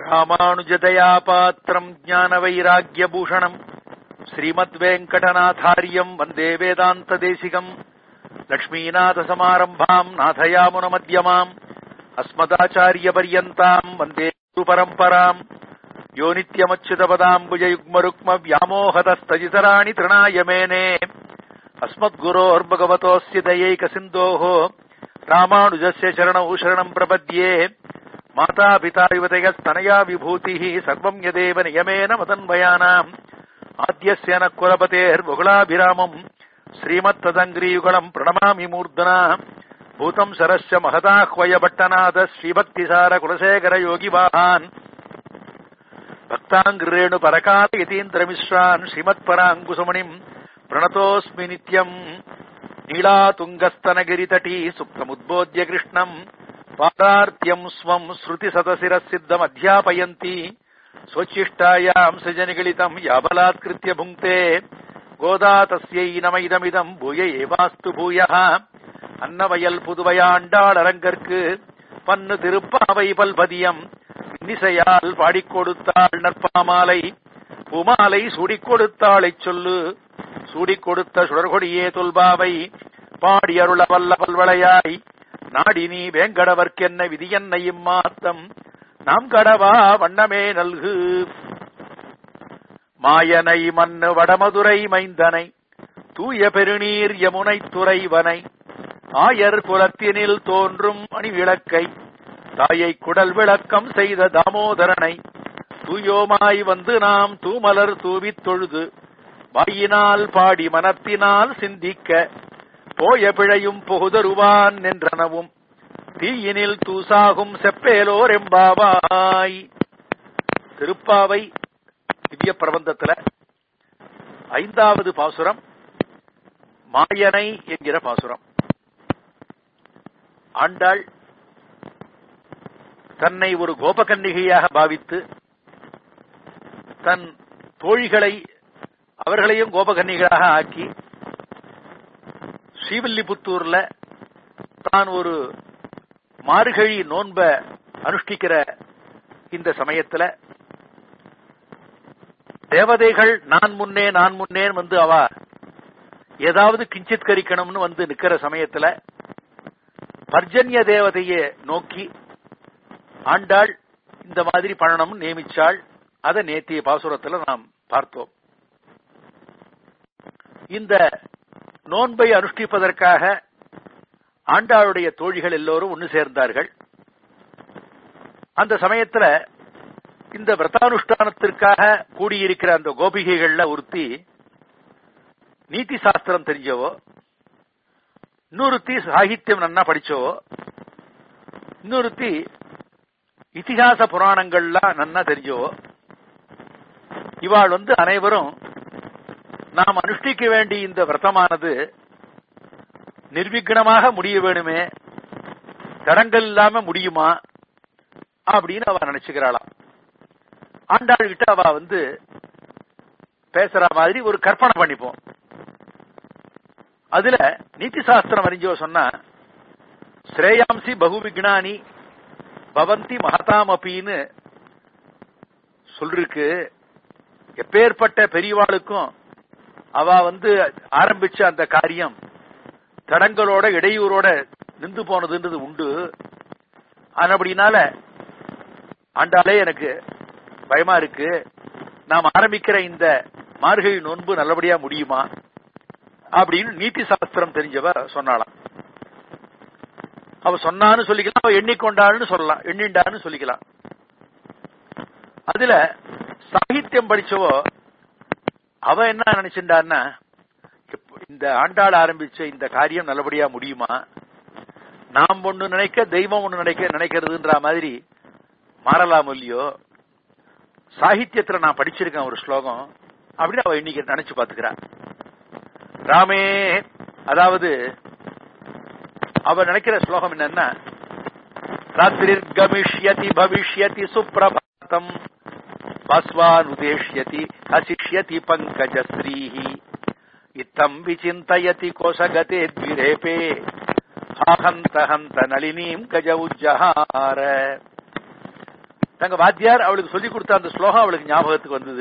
ராமானுஜதயா பாத்திரம் ஞான வைராகிய பூஷணம் ஸ்ரீமத் வெங்கடநாதாரியம் வந்தே வேதாந்த தேசிகம் லக்ஷ்மீநாத சமாரம்பாம் நாதயாமுன மத்தியமாம் அஸ்மதாச்சாரிய பரியந்தாம் வந்தே குரு பரம்பராம் யோ நித்யமச்சுதபதாம்புஜயுக்மருக்ம வியாமோகதஸ்தஜிதராணி திருணாய மேனே अस्मद्गुरोर्भगवतोऽस्य दयैकसिन्धोः रामानुजस्य शरणौ शरणम् प्रपद्ये मातापिता युवतयस्तनया विभूतिः सर्वम् यदेव नियमेन मदन्वयानाम् आद्यस्य न कुलपतेर्बहुलाभिरामम् श्रीमत्तदङ्ग्रीयुगलम् प्रणमामि मूर्धना भूतम् सरस्य महदाह्वयभट्टनाथ श्रीभक्तिसार कुलशेखर योगिवाहान् भक्ताङ्ग्रेणु परकाल यतीन्द्रमिश्रान् श्रीमत्पराङ्कुसमणिम् प्रणतोऽस्मि नित्यम् नीलातुङ्गस्तनगिरितटी सुप्तमुद्बोध्य कृष्णम् पादार्त्यम् स्वम् श्रुतिसतशिरः सिद्धमध्यापयन्ति स्वच्छिष्टायाम् सृजनिगलितम् याबलात्कृत्य भुङ्क्ते गोदा तस्यै नमैदमिदम् भूय एवास्तु भूयः அன்னவயல் புதுவையாண்டாளரங்கற்கு பன்னு திருப்பாவை பல்பதியம் இன்னிசையால் பாடிக் கொடுத்தாள் நற்பாமாலை பூமாலை சூடிக் கொடுத்தாளைச் சொல்லு சூடிக் கொடுத்த சுடர்கொடியே தொல்பாவை பாடி அருள வல்ல பல்வளையாய் நாடி நீ வேங்கடவர்க்கென்ன விதியன்ன இம்மாத்தம் நாம் கடவா வண்ணமே நல்கு மாயனை மண்ணு வடமதுரை மைந்தனை தூய பெருநீர் யமுனை துறைவனை ஆயர் குலத்தினில் தோன்றும் அணிவிளக்கை தாயை குடல் விளக்கம் செய்த தாமோதரனை தூயோமாய் வந்து நாம் தூமலர் தூவித் தொழுது வாயினால் பாடி மனத்தினால் சிந்திக்க போய பிழையும் புகுதருவான் நின்றனவும் தீயினில் தூசாகும் செப்பேலோர் எம்பாவாய் திருப்பாவை திவ்ய பிரபந்தத்துல ஐந்தாவது பாசுரம் மாயனை என்கிற பாசுரம் ஆண்டாள் தன்னை ஒரு கோபகன்னிகையாக பாவித்து தன் தோழிகளை அவர்களையும் கோபகன்னிகளாக ஆக்கி ஸ்ரீவில்லிபுத்தூர்ல தான் ஒரு மார்கழி நோன்ப அனுஷ்டிக்கிற இந்த சமயத்துல தேவதைகள் நான் முன்னே நான் முன்னேன் வந்து அவ ஏதாவது கிஞ்சித் கரிக்கணும்னு வந்து நிக்கிற சமயத்துல பர்ஜன்ய தேவதையை நோக்கி ஆண்டாள் இந்த மாதிரி பண்ணணும்னு நியமிச்சாள் அதை நேத்திய பாசுரத்துல நாம் பார்த்தோம் இந்த நோன்பை அனுஷ்டிப்பதற்காக ஆண்டாளுடைய தோழிகள் எல்லோரும் ஒன்று சேர்ந்தார்கள் அந்த சமயத்துல இந்த விரதானுஷ்டானத்திற்காக கூடியிருக்கிற அந்த கோபிகைகள்ல ஒருத்தி நீதி சாஸ்திரம் தெரிஞ்சவோ இன்னொருத்தி சாகித்யம் நன்னா படிச்சவோ இன்னொருத்தி இத்திகாச புராணங்கள்லாம் நன்னா தெரிஞ்சவோ இவாள் வந்து அனைவரும் நாம் அனுஷ்டிக்க வேண்டிய இந்த விரதமானது நிர்விக்னமாக முடிய வேணுமே தடங்கள் இல்லாம முடியுமா அப்படின்னு அவ நினைச்சுக்கிறாளாம் ஆண்டாள் கிட்ட அவ வந்து பேசுற மாதிரி ஒரு கற்பனை பண்ணிப்போம் அதுல நீதி சாஸ்திரம் அறிஞ்சோ சொன்னா ஸ்ரேயாம்சி பகு விக்னானி பவந்தி மகதாம் அப்பின்னு சொல்லிருக்கு எப்பேற்பட்ட பெரியவாளுக்கும் அவ வந்து ஆரம்பிச்ச அந்த காரியம் தடங்களோட இடையூறோட நின்று போனதுன்றது உண்டு அப்படினால ஆண்டாலே எனக்கு பயமா இருக்கு நாம் ஆரம்பிக்கிற இந்த மார்கழி நோன்பு நல்லபடியா முடியுமா அப்படின்னு நீதி சாஸ்திரம் தெரிஞ்சவ சொன்னாலாம் அவ சொன்னான்னு சொல்லிக்கலாம் அவ எண்ணிக்கொண்டாள்னு சொல்லலாம் எண்ணிண்டான்னு சொல்லிக்கலாம் அதுல சாகித்யம் படிச்சவோ அவ என்ன நினைச்சுட்டான்னா இந்த ஆண்டாள் ஆரம்பிச்ச இந்த காரியம் நல்லபடியா முடியுமா நாம் ஒண்ணு நினைக்க தெய்வம் ஒண்ணு நினைக்க நினைக்கிறதுன்ற மாதிரி மாறலாம் இல்லையோ சாகித்யத்துல நான் படிச்சிருக்கேன் ஒரு ஸ்லோகம் அப்படின்னு அவ இன்னைக்கு நினைச்சு பாத்துக்கிறா ராமே அதாவது அவ நினைக்கிற ஸ்லோகம் என்னன்னா ராத்திரிர் கமிஷ்யதி பவிஷ்யதி சுப்பிரபாத்தம் பாஸ்வானுதேஷ்யதி ஹசிஷ்யதி பங்கஜஸ்ரீஹி இத்தம் விசிந்தயதி கோஷகதே த்விரேபே ஹாஹந்த ஹந்த நளினீம் கஜ உஜ்ஜஹார தங்க வாத்தியார் அவளுக்கு சொல்லி கொடுத்த அந்த ஸ்லோகம் அவளுக்கு ஞாபகத்துக்கு வந்தது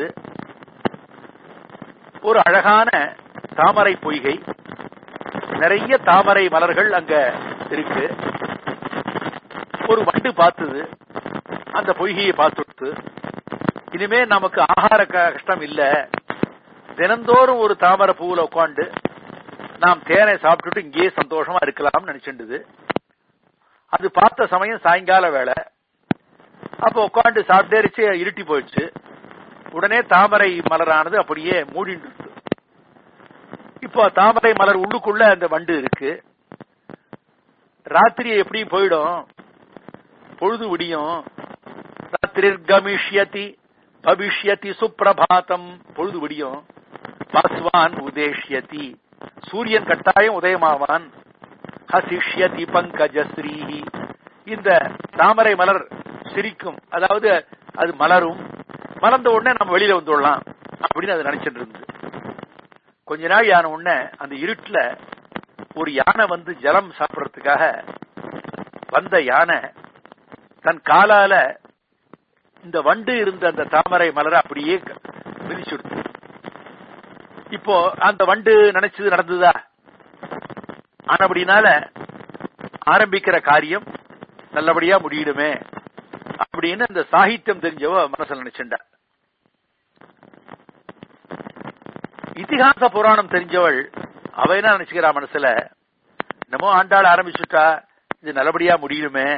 ஒரு அழகான தாமரை பொய்கை நிறைய தாமரை மலர்கள் அங்க இருக்கு ஒரு வண்டு பார்த்தது அந்த பொய்கையை பார்த்துட்டு இனிமே நமக்கு ஆகார க- கஷ்டம் இல்ல தினந்தோறும் ஒரு தாமரை பூவுல உட்காந்து நாம் தேனை சாப்பிட்டுட்டு இங்கேயே சந்தோஷமா இருக்கலாம்னு நினைச்சிருந்தது அது பார்த்த சமயம் சாயங்கால வேலை அப்ப உட்காந்து சாப்பிட்டேரிச்சு இருட்டி போயிடுச்சு உடனே தாமரை மலரானது அப்படியே மூடிட்டு இப்போ தாமரை மலர் உள்ளுக்குள்ள அந்த வண்டு இருக்கு ராத்திரி எப்படி போயிடும் பொழுது விடியும் ராத்திரிர் கமிஷ்யதி பவிஷ்யதி சுப்பிரபாதம் பொழுது விடியும் பாஸ்வான் உதேஷ்யதி சூரியன் கட்டாயம் உதயமாவான் ஹசிஷ்யதி பங்கஜஸ்ரீ இந்த தாமரை மலர் சிரிக்கும் அதாவது அது மலரும் மலர்ந்த உடனே நம்ம வெளியில வந்துடலாம் அப்படின்னு அது நினைச்சிட்டு இருந்தது கொஞ்ச நாள் யான உடனே அந்த இருட்டுல ஒரு யானை வந்து ஜலம் சாப்பிடறதுக்காக வந்த யானை தன் காலால இந்த வண்டு இருந்த அந்த தாமரை மலரை அப்படியே மிதிச்சுடுத்து இப்போ அந்த வண்டு நினைச்சது நடந்ததா ஆனபடினால ஆரம்பிக்கிற காரியம் நல்லபடியா முடியிடுமே அப்படின்னு அந்த சாகித்யம் தெரிஞ்சவ மனசுல நினைச்சுண்டா இதிகாச புராணம் தெரிஞ்சவள் அவ என்ன நினைச்சுக்கிறா மனசுல என்னமோ ஆண்டாள் ஆரம்பிச்சுட்டா இது நல்லபடியா முடியுமே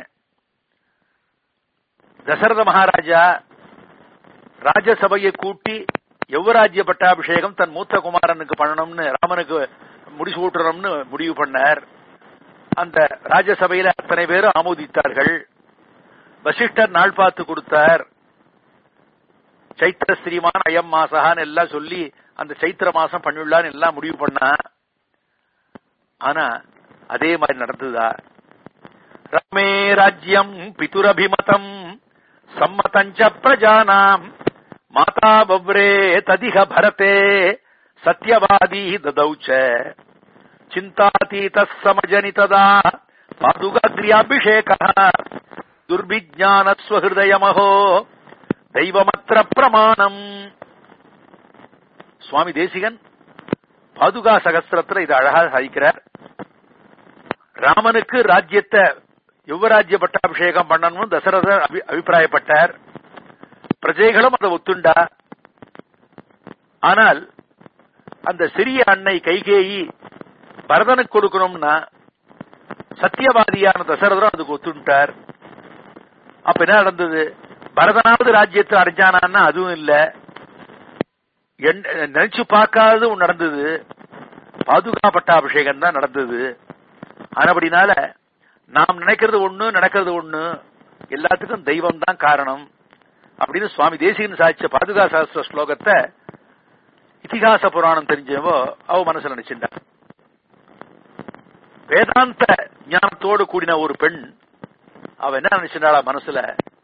தசரத மகாராஜா ராஜசபையை கூட்டி யுவராஜ்ய பட்டாபிஷேகம் தன் மூத்த குமாரனுக்கு பண்ணணும்னு ராமனுக்கு முடிச்சு ஊட்டணும்னு முடிவு பண்ணார் அந்த ராஜசபையில அத்தனை பேரும் ஆமோதித்தார்கள் வசிஷ்டர் நாள் பார்த்து கொடுத்தார் சைத்திர ஸ்ரீமான் அயம் மாசகான்னு எல்லாம் சொல்லி அந்த சைத்திர மாசம் பண்ணிடலான்னு எல்லாம் முடிவு பண்ணா ஆனா அதே மாதிரி நடந்ததா ரமே ராஜ்யம் பிதுரபிமதம் சம்மதஞ்ச பிரஜானாம் மாதா பவ்ரே ததிக பரதே சத்யவாதி ததௌச்ச சிந்தாதீத சமஜனிததா பாதுகாத்ரியாபிஷேக துர்பிஜானஸ்வஹிருதயமஹோ தெய்வமத்திர பிரமாணம் சுவாமி தேசிகன் பாதுகா சகஸ்திரத்துல இது அழகா சாதிக்கிறார் ராமனுக்கு ராஜ்யத்தை யுவராஜ்ய பட்டாபிஷேகம் பண்ணணும்னு தசரதர் அபி- அபிப்பிராயப்பட்டார் பிரஜைகளும் அதை ஒத்துண்டா ஆனால் அந்த சிறிய அன்னை கைகேயி பரதனுக்கு கொடுக்கணும்னா சத்தியவாதியான தசரதரும் அதுக்கு ஒத்துண்டார் அப்ப என்ன நடந்தது பரதனாவது ராஜ்யத்தை அடைஞ்சானான்னா அதுவும் இல்ல என்- நினைச்சு பார்க்காதது ஒண்ணு நடந்தது பாதுகா பட்டாபிஷேகம் தான் நடந்தது ஆனபடினால நாம் நினைக்கிறது ஒண்ணு நடக்கிறது ஒண்ணு எல்லாத்துக்கும் தெய்வம் தான் காரணம் அப்படின்னு சுவாமி தேசிகன் சாதிச்ச பாதுகா சாஸ்திர ஸ்லோகத்தை இதிகாச புராணம் தெரிஞ்சவோ அவ மனசுல நினைச்சுட்டா வேதாந்த ஞானத்தோடு கூடின ஒரு பெண் அவ என்ன நினைச்சிருந்தாளா மனசுல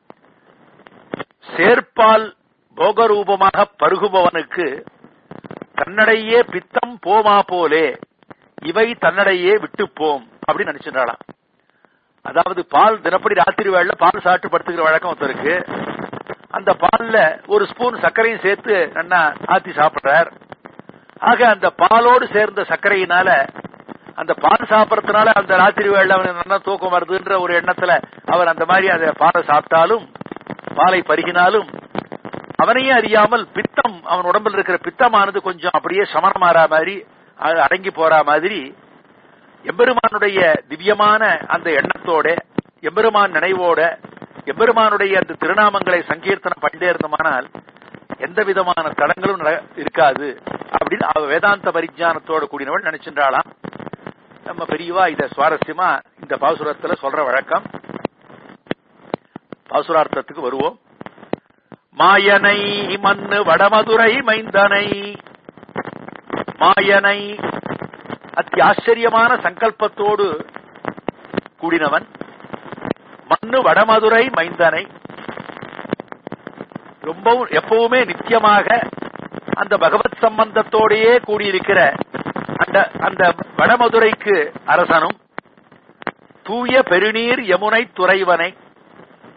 சேர்ப்பால் போகரூபமாக பருகுபவனுக்கு தன்னடையே பித்தம் போமா போலே இவை தன்னடையே விட்டு போம் அப்படின்னு நினைச்சிருந்தாளாம் அதாவது பால் தினப்படி ராத்திரி வேளையில பால் சாப்பிட்டு படுத்துக்கிற வழக்கம் ஒருத்தருக்கு அந்த பால்ல ஒரு ஸ்பூன் சர்க்கரையும் சேர்த்து நல்லா ஆத்தி சாப்பிடுறார் ஆக அந்த பாலோடு சேர்ந்த சர்க்கரையினால அந்த பால் சாப்பிடறதுனால அந்த ராத்திரி வேளையில அவனுக்கு நல்லா தூக்கம் வருதுன்ற ஒரு எண்ணத்துல அவர் அந்த மாதிரி அந்த பாலை சாப்பிட்டாலும் பாலை பருகினாலும் அவனையே அறியாமல் பித்தம் அவன் உடம்பில் இருக்கிற பித்தமானது கொஞ்சம் அப்படியே சமணமாறா மாதிரி அது அடங்கி போறா மாதிரி எம்பெருமானுடைய திவ்யமான அந்த எண்ணத்தோட எம்பெருமான் நினைவோட எம்பெருமானுடைய அந்த திருநாமங்களை சங்கீர்த்தனம் பண்ணிட்டே இருந்தோமானால் எந்த விதமான தடங்களும் நட- இருக்காது அப்படின்னு அவ வேதாந்த பரிஜானத்தோட கூடினவள் நினைச்சின்றாளாம் நம்ம பெரியவா இத சுவாரஸ்யமா இந்த பாசுரத்துல சொல்ற வழக்கம் பாசுரார்த்தத்துக்கு வருவோம் மாயனை மண்ணு வடமதுரை மைந்தனை மாயனை அத்தி ஆச்சரியமான சங்கல்பத்தோடு கூடினவன் மண்ணு வடமதுரை மைந்தனை ரொம்பவும் எப்பவுமே நித்தியமாக அந்த பகவத் சம்பந்தத்தோடையே கூடியிருக்கிற அந்த அந்த வடமதுரைக்கு அரசனும் தூய பெருநீர் யமுனை துறைவனை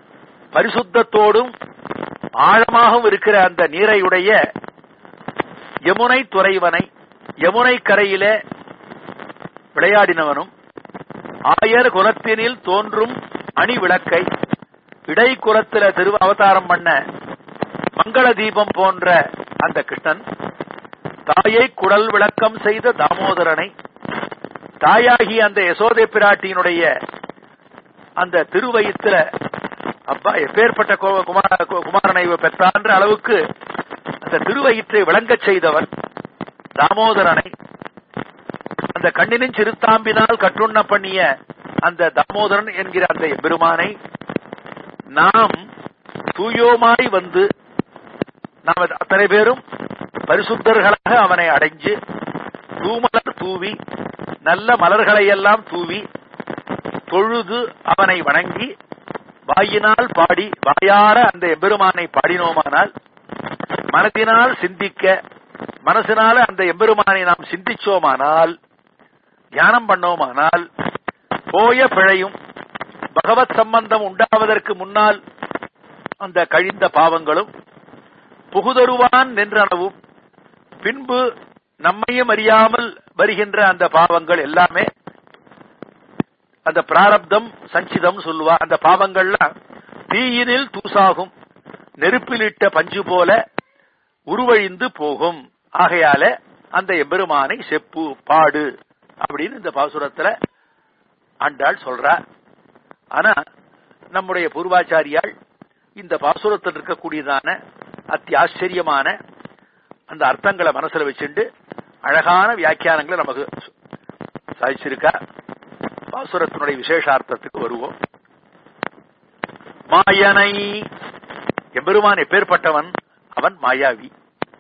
பரிசுத்தத்தோடும் ஆழமாகவும் இருக்கிற அந்த நீரையுடைய யமுனை துறைவனை யமுனை கரையிலே விளையாடினவனும் ஆயர் குலத்தினில் தோன்றும் அணி விளக்கை இடைக்குலத்தில திரு அவதாரம் பண்ண மங்கள தீபம் போன்ற அந்த கிருஷ்ணன் தாயை குடல் விளக்கம் செய்த தாமோதரனை தாயாகி அந்த யசோதை பிராட்டியினுடைய அந்த திருவயித்துல அப்பா எப்பேற்பட்ட கோ- குமார கு- குமாரனை இவ பெற்றான்ற அளவுக்கு அந்த திருவயிற்றை விளங்கச் செய்தவன் தாமோதரனை அந்த கண்ணினின் சிறுத்தாம்பினால் கட்டுண்ண பண்ணிய அந்த தாமோதரன் என்கிற அந்த பெருமானை நாம் தூயோமாய் வந்து நாம் அத்தனை பேரும் பரிசுத்தர்களாக அவனை அடைஞ்சு தூமலர் தூவி நல்ல மலர்களை எல்லாம் தூவி தொழுது அவனை வணங்கி வாயினால் பாடி வாயார அந்த எம்பெருமானை பாடினோமானால் மனதினால் சிந்திக்க மனசினால அந்த எம்பெருமானை நாம் சிந்திச்சோமானால் தியானம் பண்ணோமானால் போய பிழையும் பகவத் சம்பந்தம் உண்டாவதற்கு முன்னால் அந்த கழிந்த பாவங்களும் புகுதருவான் நின்றனவும் பின்பு நம்மையும் அறியாமல் வருகின்ற அந்த பாவங்கள் எல்லாமே அந்த பிராரப்தம் சஞ்சிதம் சொல்லுவா அந்த பாவங்கள்லாம் தீயினில் தூசாகும் நெருப்பிலிட்ட பஞ்சு போல உருவழிந்து போகும் ஆகையால அந்த எம்பெருமானை செப்பு பாடு அப்படின்னு இந்த பாசுரத்துல ஆண்டாள் சொல்றா ஆனா நம்முடைய பூர்வாச்சாரியால் இந்த பாசுரத்தில் இருக்கக்கூடியதான அத்தியாச்சரியமான அந்த அர்த்தங்களை மனசுல வச்சுண்டு அழகான வியாக்கியானங்களை நமக்கு சாதிச்சிருக்கா பாசுரத்தினுடைய விசேஷார்த்தத்துக்கு வருவோம் மாயனை எம்பெருமான் எப்பேற்பட்டவன் அவன் மாயாவி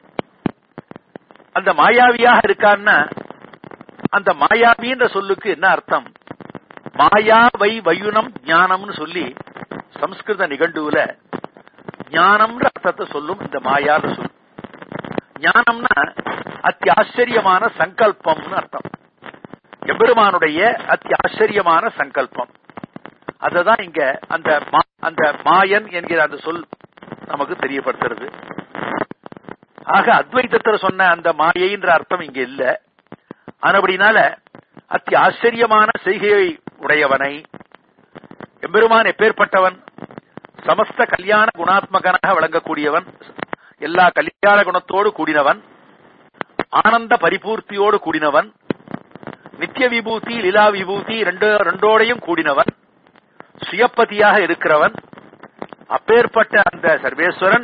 அந்த மாயாவியாக இருக்கான்னா அந்த மாயாவின்ற சொல்லுக்கு என்ன அர்த்தம் மாயா வை வயுனம் ஞானம்னு சொல்லி சம்ஸ்கிருத நிகண்டுவுல ஞானம்ன்ற அர்த்தத்தை சொல்லும் இந்த மாயான்னு சொல் ஞானம்னா அத்தி ஆச்சரியமான சங்கல்பம்னு அர்த்தம் எம்பெருமானுடைய அத்தி ஆச்சரியமான சங்கல்பம் அததான் இங்க அந்த மா- அந்த மாயன் என்கிற அந்த சொல் நமக்கு தெரியப்படுத்துறது ஆக அத்வைத்தத்துல சொன்ன அந்த மாயைன்ற அர்த்தம் இங்க இல்ல ஆனபடினால அத்தி ஆச்சரியமான செய்கையை உடையவனை எம்பெருமான் எப்பேற்பட்டவன் சமஸ்த கல்யாண குணாத்மகனாக விளங்கக்கூடியவன் எல்லா கல்யாண குணத்தோடு கூடினவன் ஆனந்த பரிபூர்த்தியோடு கூடினவன் நித்திய விபூதி லீலா விபூதி ரெண்டு ரெண்டோடையும் கூடினவன் சுயப்பதியாக இருக்கிறவன் அப்பேற்பட்ட அந்த சர்வேஸ்வரன்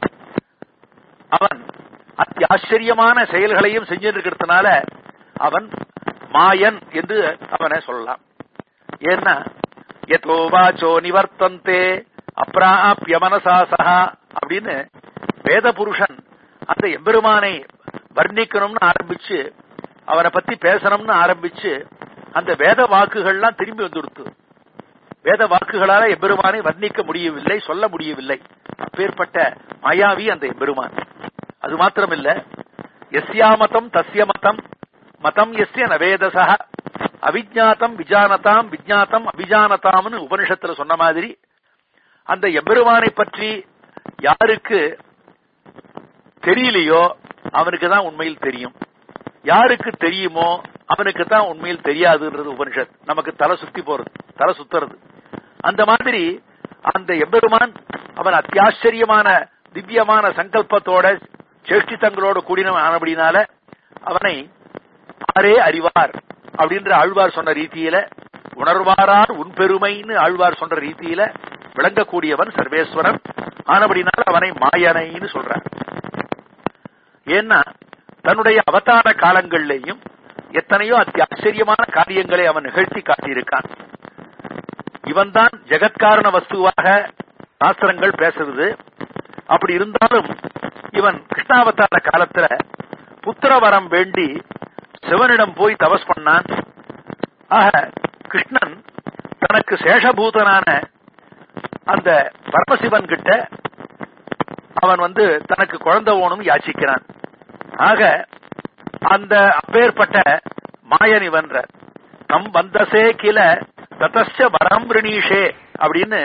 அவன் அத்தி ஆச்சரியமான செயல்களையும் செஞ்சிருக்கிறதுனால அவன் மாயன் என்று அவனை சொல்லலாம் ஏன்னா எதோ வாச்சோ நிவர்த்தந்தே அப்ராப்ய மனசா சஹா அப்படின்னு வேத புருஷன் அந்த எம்பெருமானை வர்ணிக்கணும்னு ஆரம்பிச்சு அவனை பத்தி பேசணும்னு ஆரம்பிச்சு அந்த வேத வாக்குகள்லாம் திரும்பி வந்துடுத்து வேத வாக்குகளால எம்பெருமானை வர்ணிக்க முடியவில்லை சொல்ல முடியவில்லை அப்பேற்பட்ட மாயாவி அந்த எம்பெருமான் அது மாத்திரமில்ல எஸ்யா மதம் தஸ்ய மதம் மதம் எஸ்ய நவேதசா அவிஜாத்தம் விஜானதாம் விஜாத்தம் அபிஜானதாம்னு உபனிஷத்துல சொன்ன மாதிரி அந்த எம்பெருமானை பற்றி யாருக்கு தெரியலையோ அவனுக்கு தான் உண்மையில் தெரியும் யாருக்கு தெரியுமோ அவனுக்கு தான் உண்மையில் தெரியாதுன்றது உபனிஷத் நமக்கு தலை சுத்தி போறது தலை சுத்துறது அந்த மாதிரி அந்த எம்பெருமான் அவன் அத்தியாச்சரியமான திவ்யமான சங்கல்பத்தோட சேஷ்டித்தங்களோட கூடினவன் ஆனபடினால அவனை ஆரே அறிவார் அப்படின்ற ஆழ்வார் சொன்ன ரீதியில உணர்வாரார் உன் பெருமைன்னு ஆழ்வார் சொன்ன ரீதியில விளங்கக்கூடியவன் சர்வேஸ்வரன் ஆனபடினால அவனை மாயனைன்னு சொல்றார் ஏன்னா தன்னுடைய அவதார காலங்களிலேயும் எத்தனையோ அத்தியாச்சரியமான காரியங்களை அவன் நிகழ்த்தி காட்டியிருக்கான் இவன்தான் ஜெகத்காரண வஸ்துவாக சாஸ்திரங்கள் பேசுறது அப்படி இருந்தாலும் இவன் கிருஷ்ணாவதார காலத்துல புத்திரவரம் வேண்டி சிவனிடம் போய் தபஸ் பண்ணான் ஆக கிருஷ்ணன் தனக்கு சேஷபூதனான அந்த பரமசிவன் கிட்ட அவன் வந்து தனக்கு குழந்தை ஓணும் யாச்சிக்கிறான் ஆக அந்த அப்பேற்பட்ட மாயன் இவன்ற தம் வந்தசே கில ததஸ்ய வரம் ரிணீஷே அப்படின்னு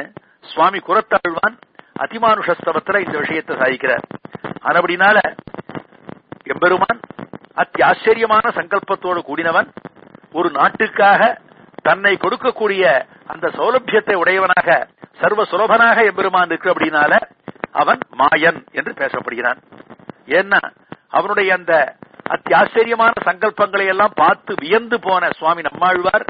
சுவாமி குரத்தாழ்வான் அதிமானுஷஸ்தவத்துல இந்த விஷயத்தை சாதிக்கிறார் அதுபடினால எம்பெருமான் அத்தியாச்சரியமான சங்கல்பத்தோடு கூடினவன் ஒரு நாட்டுக்காக தன்னை கொடுக்கக்கூடிய அந்த சௌலபியத்தை உடையவனாக சர்வ சுலபனாக எம்பெருமான் இருக்கு அப்படின்னால அவன் மாயன் என்று பேசப்படுகிறான் ஏன்னா அவனுடைய அந்த அத்தியாச்சரியமான சங்கல்பங்களை எல்லாம் பார்த்து வியந்து போன சுவாமி நம்மாழ்வார்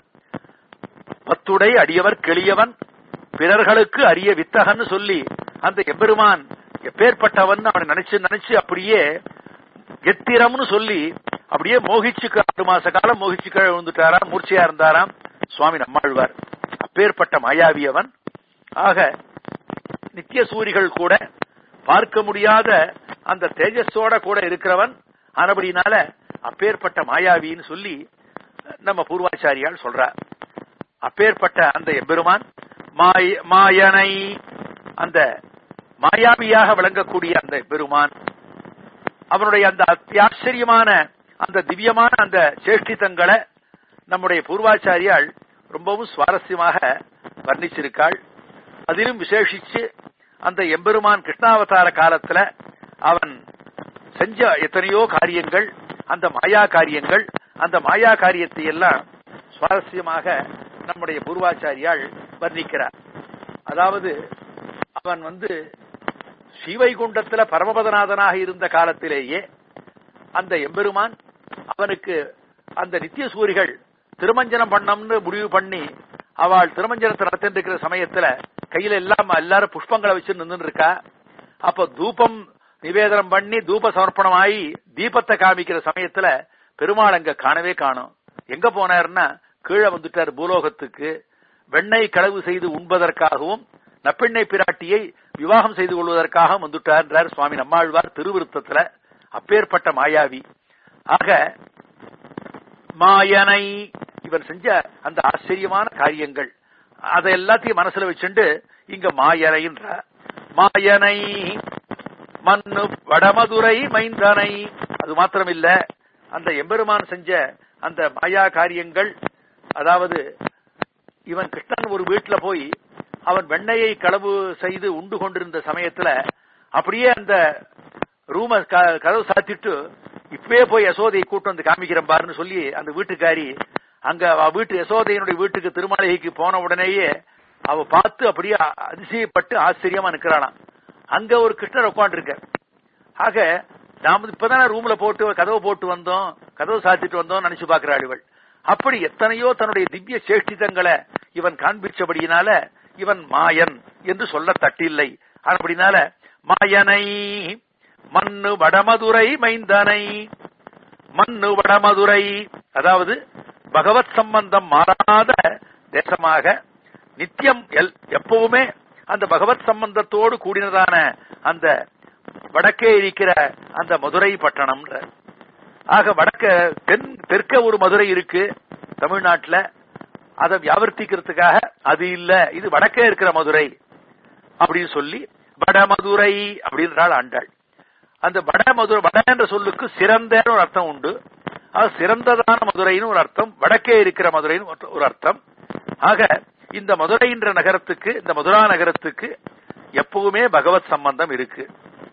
பத்துடை அடியவர் கெளியவன் பிறர்களுக்கு அரிய வித்தகன்னு சொல்லி அந்த எம்பெருமான் எப்பேற்பட்டவன் அவனை நினைச்சு நினைச்சு அப்படியே எத்திரம்னு சொல்லி அப்படியே மோகிச்சு ஆறு மாச காலம் மோகிச்சு கீழே விழுந்துட்டாராம் மூர்ச்சையா இருந்தாராம் சுவாமி நம்மாழ்வார் அப்பேற்பட்ட மாயாவியவன் ஆக நித்திய சூரிகள் கூட பார்க்க முடியாத அந்த தேஜஸோட கூட இருக்கிறவன் ஆனபடினால அப்பேற்பட்ட மாயாவின்னு சொல்லி நம்ம பூர்வாச்சாரியால் சொல்றார் அப்பேற்பட்ட அந்த எம்பெருமான் மாய மாயனை அந்த மாயாவியாக விளங்கக்கூடிய அந்த பெருமான் அவனுடைய அந்த அத்தியாச்சரியமான அந்த திவ்யமான அந்த சேஷ்டித்தங்களை நம்முடைய பூர்வாச்சாரியால் ரொம்பவும் சுவாரஸ்யமாக வர்ணிச்சிருக்காள் அதிலும் விசேஷிச்சு அந்த எம்பெருமான் கிருஷ்ணாவதார காலத்துல அவன் செஞ்ச எத்தனையோ காரியங்கள் அந்த மாயா காரியங்கள் அந்த மாயா காரியத்தை எல்லாம் சுவாரஸ்யமாக நம்முடைய பூர்வாச்சாரியால் வர்ணிக்கிறார் அதாவது அவன் வந்து ஸ்ரீவைகுண்டத்துல பரமபதநாதனாக இருந்த காலத்திலேயே அந்த எம்பெருமான் அவனுக்கு அந்த நித்திய சூரிகள் திருமஞ்சனம் பண்ணம்னு முடிவு பண்ணி அவள் திருமஞ்சனத்தை நடத்திட்டு இருக்கிற சமயத்துல கையில எல்லாம் எல்லாரும் புஷ்பங்களை வச்சு நின்று இருக்கா அப்ப தூபம் நிவேதனம் பண்ணி தூப சமர்ப்பணம் ஆகி தீபத்தை காமிக்கிற சமயத்துல பெருமாள் அங்க காணவே காணும் எங்க போனாருன்னா கீழே வந்துட்டார் பூலோகத்துக்கு வெண்ணெய் களவு செய்து உண்பதற்காகவும் நப்பெண்ணை பிராட்டியை விவாகம் செய்து கொள்வதற்காக வந்துட்டார் சுவாமி நம்மாழ்வார் திருவிருத்தத்துல அப்பேற்பட்ட மாயாவி ஆக மாயனை இவன் செஞ்ச அந்த ஆச்சரியமான காரியங்கள் அதை எல்லாத்தையும் மனசுல வச்சுண்டு இங்க மாயனைன்ற மாயனை மண்ணு வடமதுரை மைந்தனை அது மாத்திரம் இல்ல அந்த எம்பெருமான் செஞ்ச அந்த மாயா காரியங்கள் அதாவது இவன் கிருஷ்ணன் ஒரு வீட்டுல போய் அவன் வெண்ணையை களவு செய்து உண்டு கொண்டிருந்த சமயத்துல அப்படியே அந்த ரூம கதவு சாத்திட்டு இப்பவே போய் யசோதையை கூட்டு வந்து காமிக்கிறேன் பாருன்னு சொல்லி அந்த வீட்டுக்காரி அங்க அவ வீட்டு யசோதையினுடைய வீட்டுக்கு திருமலைக்கு போன உடனேயே அவ பார்த்து அப்படியே அதிசயப்பட்டு ஆச்சரியமா நிக்கிறாளாம் அங்க ஒரு கிருஷ்ணர் உட்காந்துருக்க ஆக நாம இப்பதானே ரூம்ல போட்டு கதவை போட்டு வந்தோம் கதவு சாத்திட்டு வந்தோம் நினைச்சு பாக்குறாள் இவள் அப்படி எத்தனையோ தன்னுடைய திவ்ய சேஷ்டிதங்களை இவன் காண்பிச்சபடியினால இவன் மாயன் என்று சொல்ல தட்டில்லை அப்படினால மாயனை மண்ணு வடமதுரை மைந்தனை மண்ணு வடமதுரை அதாவது பகவத் சம்பந்தம் மாறாத தேசமாக நித்தியம் எப்பவுமே அந்த பகவத் சம்பந்தத்தோடு கூடினதான அந்த வடக்கே இருக்கிற அந்த மதுரை பட்டணம்ன்ற ஆக வடக்க தென் தெற்க ஒரு மதுரை இருக்கு தமிழ்நாட்டுல அதை வியாவர்த்திக்கிறதுக்காக அது இல்ல இது வடக்கே இருக்கிற மதுரை அப்படின்னு சொல்லி வடமதுரை அப்படின்றாள் ஆண்டாள் அந்த வட மதுரை வட என்ற சொல்லுக்கு சிறந்தன்னு ஒரு அர்த்தம் உண்டு அது சிறந்ததான மதுரைன்னு ஒரு அர்த்தம் வடக்கே இருக்கிற மதுரைன்னு ஒரு அர்த்தம் ஆக இந்த மதுரை என்ற நகரத்துக்கு இந்த மதுரா நகரத்துக்கு எப்பவுமே பகவத் சம்பந்தம் இருக்கு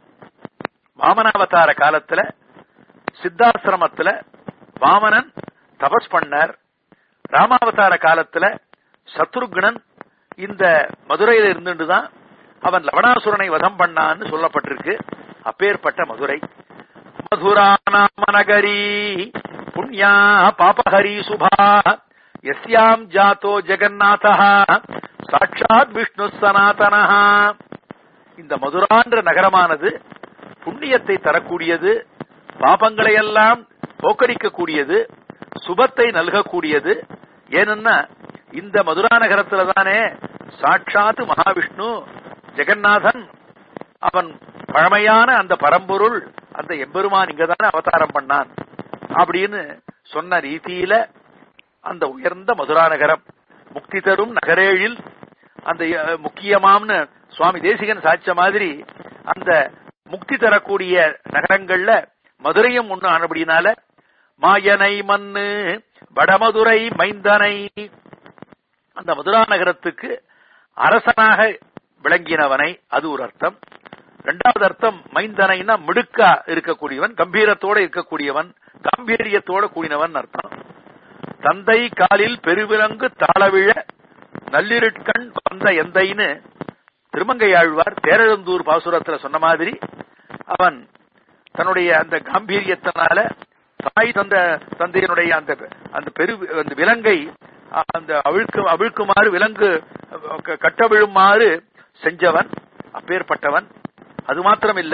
வாமனாவதார காலத்துல சித்தாசிரமத்துல வாமனன் தபஸ் பண்ணார் ராமாவதார காலத்துல சத்ருக்னன் இந்த மதுரையில இருந்துட்டுதான் அவன் லவணாசுரனை வதம் பண்ணான்னு சொல்லப்பட்டிருக்கு அப்பேற்பட்ட மதுரை மதுரா நாம நகரி புண்ணியா பாபஹரி சுபா எஸ்யாம் ஜாத்தோ ஜெகநாதா சாட்சாத் விஷ்ணு சனாதனா இந்த மதுரான்ற நகரமானது புண்ணியத்தை தரக்கூடியது பாபங்களை எல்லாம் போக்கடிக்கக்கூடியது சுபத்தை நல்கக்கூடியது ஏனென்னா இந்த மதுரா நகரத்துல தானே சாட்சாத் மகாவிஷ்ணு ஜெகநாதன் அவன் பழமையான அந்த பரம்பொருள் அந்த எம்பெருமான் இங்கதானே அவதாரம் பண்ணான் அப்படின்னு சொன்ன ரீதியில அந்த உயர்ந்த மதுரா நகரம் முக்தி தரும் நகரேழில் அந்த முக்கியமாம்னு சுவாமி தேசிகன் சாட்ச மாதிரி அந்த முக்தி தரக்கூடிய நகரங்கள்ல மதுரையும் ஒண்ணு ஆனபடினால மாயனை மண்ணு வடமதுரை மைந்தனை அந்த மதுரா நகரத்துக்கு அரசனாக விளங்கினவனை அது ஒரு அர்த்தம் இரண்டாவது அர்த்தம் மைந்தனைனா மிடுக்கா இருக்கக்கூடியவன் கம்பீரத்தோட இருக்கக்கூடியவன் காம்பீரியத்தோட கூடினவன் அர்த்தம் தந்தை காலில் பெருவிலங்கு தாளவிழ நள்ளிருட்கண் வந்த எந்தைன்னு திருமங்கையாழ்வார் தேரெழுந்தூர் பாசுரத்துல சொன்ன மாதிரி அவன் தன்னுடைய அந்த காம்பீரியத்தினால தாய் தந்த தந்தையினுடைய அந்த அந்த பெரு அந்த விலங்கை அந்த அவிழ்க்கு அவிழ்க்குமாறு விலங்கு க- கட்டவிழுமாறு செஞ்சவன் அப்பேற்பட்டவன் அது மாத்திரமில்ல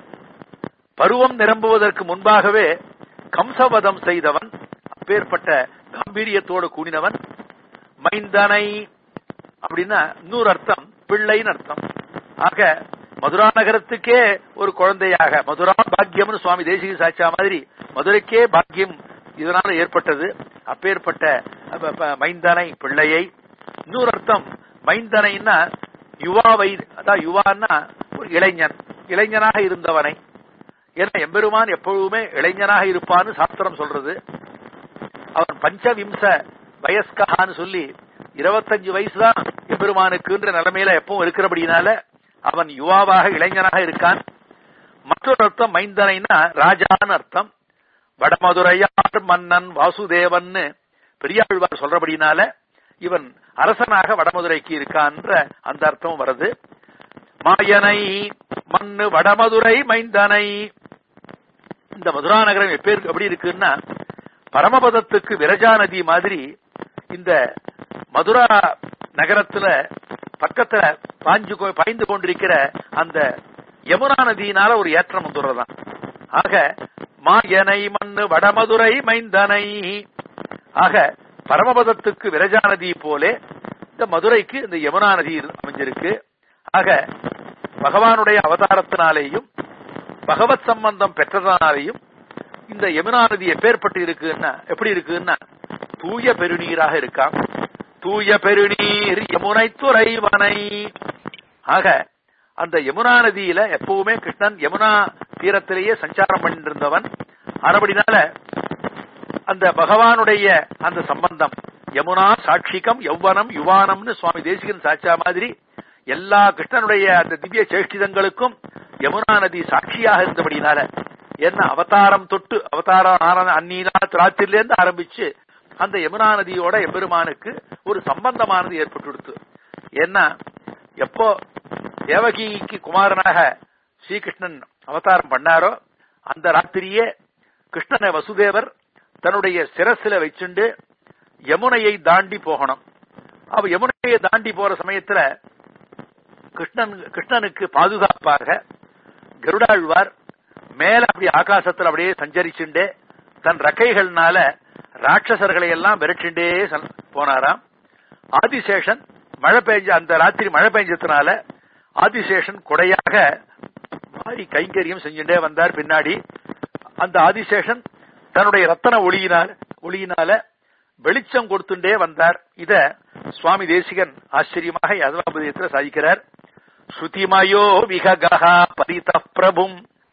பருவம் நிரம்புவதற்கு முன்பாகவே கம்சவதம் செய்தவன் அப்பேற்பட்ட காம்பீரியத்தோடு கூடினவன் மைந்தனை அப்படின்னா இன்னொரு அர்த்தம் பிள்ளைன்னு அர்த்தம் ஆக மதுரா நகரத்துக்கே ஒரு குழந்தையாக மதுரா பாக்கியம்னு சுவாமி தேசிக சாட்சா மாதிரி மதுரைக்கே பாக்கியம் இதனால ஏற்பட்டது அப்பேற்பட்ட அப்ப- அப்ப மைந்தனை பிள்ளையை இன்னொரு அர்த்தம் மைந்தனைன்னா யுவாவை அதான் யுவான்னா ஒரு இளைஞன் இளைஞனாக இருந்தவனை ஏன்னா எம்பெருமான் எப்பொழுதுமே இளைஞனாக இருப்பான்னு சாஸ்திரம் சொல்றது அவன் பஞ்சவிம்ச வயஸ்கான்னு சொல்லி இருபத்தஞ்சு வயசுதான் எம்பெருமானுக்குன்ற நிலைமையில எப்பவும் இருக்கிறபடினால அவன் யுவாவாக இளைஞனாக இருக்கான் மற்றொரு அர்த்தம் மைந்தனைனா ராஜான்னு அர்த்தம் வடமதுரையார் மன்னன் வாசுதேவன்னு பெரியாழ்வார் சொல்றபடினால இவன் அரசனாக வடமதுரைக்கு இருக்கான்ற அந்த அர்த்தம் வருது மாயனை மண்ணு வடமதுரை மைந்தனை இந்த மதுரா நகரம் எப்பேர் எப்படி இருக்குன்னா பரமபதத்துக்கு விரஜா நதி மாதிரி இந்த மதுரா நகரத்துல பக்கத்துல பாஞ்சு கொ- பாய்ந்து கொண்டிருக்கிற அந்த யமுனா நதியினால ஒரு ஏற்றம் வந்துடுறதான் ஆக மாயனை மண்ணு வடமதுரை மைந்தனை ஆக பரமபதத்துக்கு விரஜா நதி போலே இந்த மதுரைக்கு இந்த யமுனா நதி இரு- அமைஞ்சிருக்கு ஆக பகவானுடைய அவதாரத்தினாலேயும் பகவத் சம்பந்தம் பெற்றதனாலேயும் இந்த யமுனா நதி எப்பேற்பட்டு இருக்குன்னா எப்படி இருக்குன்னா தூய பெருநீராக இருக்கான் தூய பெருநீர் யமுனை துறைவனை ஆக அந்த யமுனா நதியில எப்பவுமே கிருஷ்ணன் யமுனா தீரத்திலேயே சஞ்சாரம் பண்ணிட்டு இருந்தவன் ஆனபடினால அந்த பகவானுடைய அந்த சம்பந்தம் யமுனா சாட்சிகம் யௌவனம் யுவானம்னு சுவாமி தேசிகன் சாட்சா மாதிரி எல்லா கிருஷ்ணனுடைய அந்த திவ்ய சேஷ்டிதங்களுக்கும் யமுனா நதி சாட்சியாக இருந்தபடினால என்ன அவதாரம் தொட்டு அவதாரம் ஆன அந்நீலா ராத்திரிலேருந்து ஆரம்பிச்சு அந்த யமுனா நதியோட எம்பெருமானுக்கு ஒரு சம்பந்தமானது ஏற்பட்டுடுத்து ஏன்னா எப்போ தேவகிக்கு குமாரனாக ஸ்ரீகிருஷ்ணன் அவதாரம் பண்ணாரோ அந்த ராத்திரியே கிருஷ்ணனை வசுதேவர் தன்னுடைய சிரசில வச்சுண்டு யமுனையை தாண்டி போகணும் அவ யமுனையை தாண்டி போற சமயத்துல கிருஷ்ணன் கிருஷ்ணனுக்கு பாதுகாப்பாக கருடாழ்வார் மேல அப்படி ஆகாசத்துல அப்படியே சஞ்சரிச்சுண்டே தன் ரெக்கைகள்னால ராட்சசர்களை எல்லாம் விரட்டிண்டே சல்- போனாராம் ஆதிசேஷன் மழை பெஞ்ச அந்த ராத்திரி மழை பெஞ்சதுனால ஆதிசேஷன் கொடையாக மாறி கைங்கரியம் செஞ்சுட்டே வந்தார் பின்னாடி அந்த ஆதிசேஷன் தன்னுடைய ரத்தன ஒளியினால ஒளியினால வெளிச்சம் கொடுத்துட்டே வந்தார் இத சுவாமி தேசிகன் ஆச்சரியமாக யதவாபதியத்தில் சாதிக்கிறார் ஸ்ருதிமயோ விககா பரித பிரபும்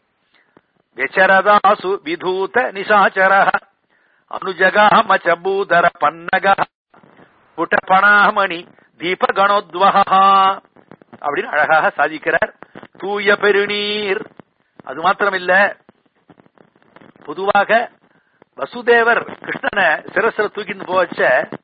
व्यचरदासु विधूत निशाचरः अनुजगामच भूधर पन्नगः புட்டபணாமணி தீபகணோத்வகா அப்படின்னு அழகாக சாதிக்கிறார் தூய பெருநீர் அது மாத்திரமில்ல பொதுவாக வசுதேவர் கிருஷ்ணனை சிரசில தூக்கின்னு போச்ச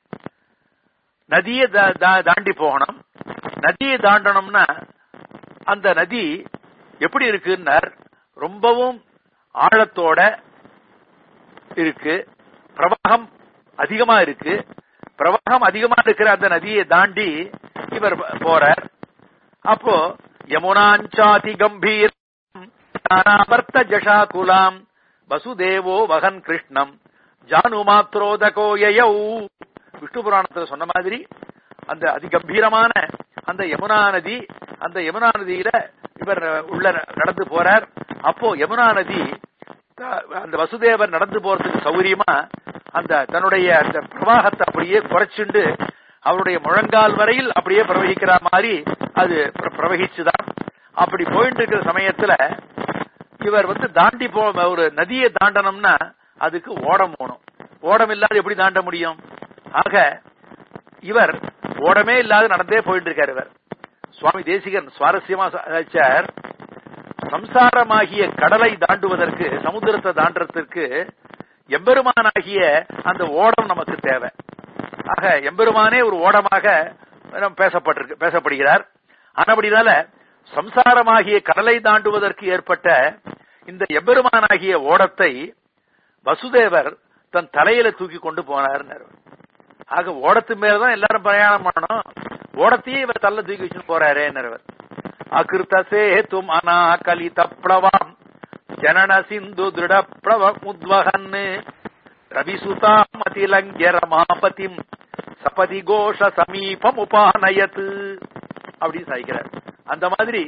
நதியை தா- தா- தாண்டி போகணும் நதியை தாண்டணும்னா அந்த நதி எப்படி இருக்குன்னார் ரொம்பவும் ஆழத்தோட இருக்கு பிரவாகம் அதிகமா இருக்கு பிரவாகம் அதிகமா இருக்கிற அந்த நதியை தாண்டி இவர் போறார் அப்போ யமுனாஞ்சாதி கம்பீர் நானாவர்த்த ஜஷாகுலாம் வசுதேவோ வகன் கிருஷ்ணம் ஜானு மாத்ரோதகோ யயௌ விஷ்ணு புராணத்துல சொன்ன மாதிரி அந்த அதிகம்பீரமான அந்த யமுனா நதி அந்த யமுனா நதியில இவர் உள்ள நடந்து போறார் அப்போ யமுனா நதி த- அந்த வசுதேவர் நடந்து போறதுக்கு சௌகரியமா அந்த தன்னுடைய அந்த பிரவாகத்தை அப்படியே குறைச்சுண்டு அவருடைய முழங்கால் வரையில் அப்படியே பிரவகிக்கிற மாதிரி அது பிர- பிரவகிச்சுதான் அப்படி போயிட்டு இருக்கிற சமயத்துல இவர் வந்து தாண்டி போ ஒரு நதியை தாண்டணும்னா அதுக்கு ஓடம் போகணும் ஓடம் இல்லாத எப்படி தாண்ட முடியும் ஆக இவர் ஓடமே இல்லாத நடந்தே போயிட்டு இருக்காரு இவர் சுவாமி தேசிகன் சுவாரஸ்யமா சார் சம்சாரமாகிய கடலை தாண்டுவதற்கு சமுத்திரத்தை தாண்டறதுக்கு எம்பெருமானாகிய அந்த ஓடம் நமக்கு தேவை ஆக எம்பெருமானே ஒரு ஓடமாக நம்ம பேசப்பட்டிருக்கு பேசப்படுகிறார் ஆனபடினால சம்சாரமாகிய கடலை தாண்டுவதற்கு ஏற்பட்ட இந்த எம்பெருமானாகிய ஓடத்தை வசுதேவர் தன் தலையில தூக்கி கொண்டு போனார் ஆக ஓடத்து மேலதான் எல்லாரும் பிரயாணம் பண்ணணும் ஓடத்தையே இவர் தள்ள தூக்கி வச்சுட்டு போறாரே நிறவர் அகிருத்தசே தும் அனா கலித பிளவாம் ஜனன சிந்து திருட பிளவ முத்வகன் ரவிசுதாம் அதிலங்கிய ரமாபதிம் சபதி கோஷ சமீபம் உபானயத்து அப்படின்னு சாய்க்கிறார் அந்த மாதிரி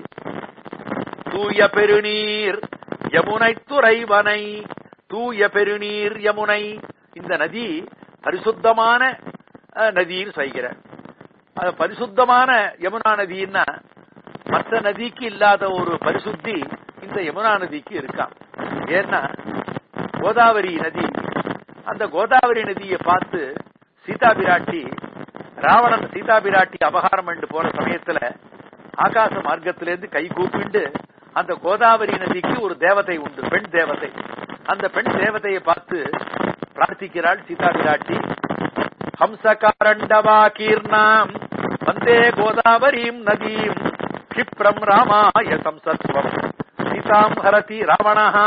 தூய பெருநீர் யமுனை துறைவனை தூய பெருநீர் யமுனை இந்த நதி பரிசுத்தமான நதின்னு சொல்கிறார் அது பரிசுத்தமான யமுனா நதின்னா மற்ற நதிக்கு இல்லாத ஒரு பரிசுத்தி இந்த யமுனா நதிக்கு இருக்காம் ஏன்னா கோதாவரி நதி அந்த கோதாவரி நதியை பார்த்து சீதா பிராட்டி ராவணன் சீதா பிராட்டி அபகாரம் என்று போற சமயத்துல ஆகாச மார்க்கத்திலிருந்து கை கூப்பிண்டு அந்த கோதாவரி நதிக்கு ஒரு தேவதை உண்டு பெண் தேவதை அந்த பெண் தேவதையை பார்த்து பிரார்த்திக்கிறாள் சீதா பிராட்டி ஹம்சகாரண்டவா கீர்ணாம் வந்தே கோதாவரீம் நதீம் क्षिप्रम रामाय संसत्वம் சீதாம் ஹரதி ராவணஹா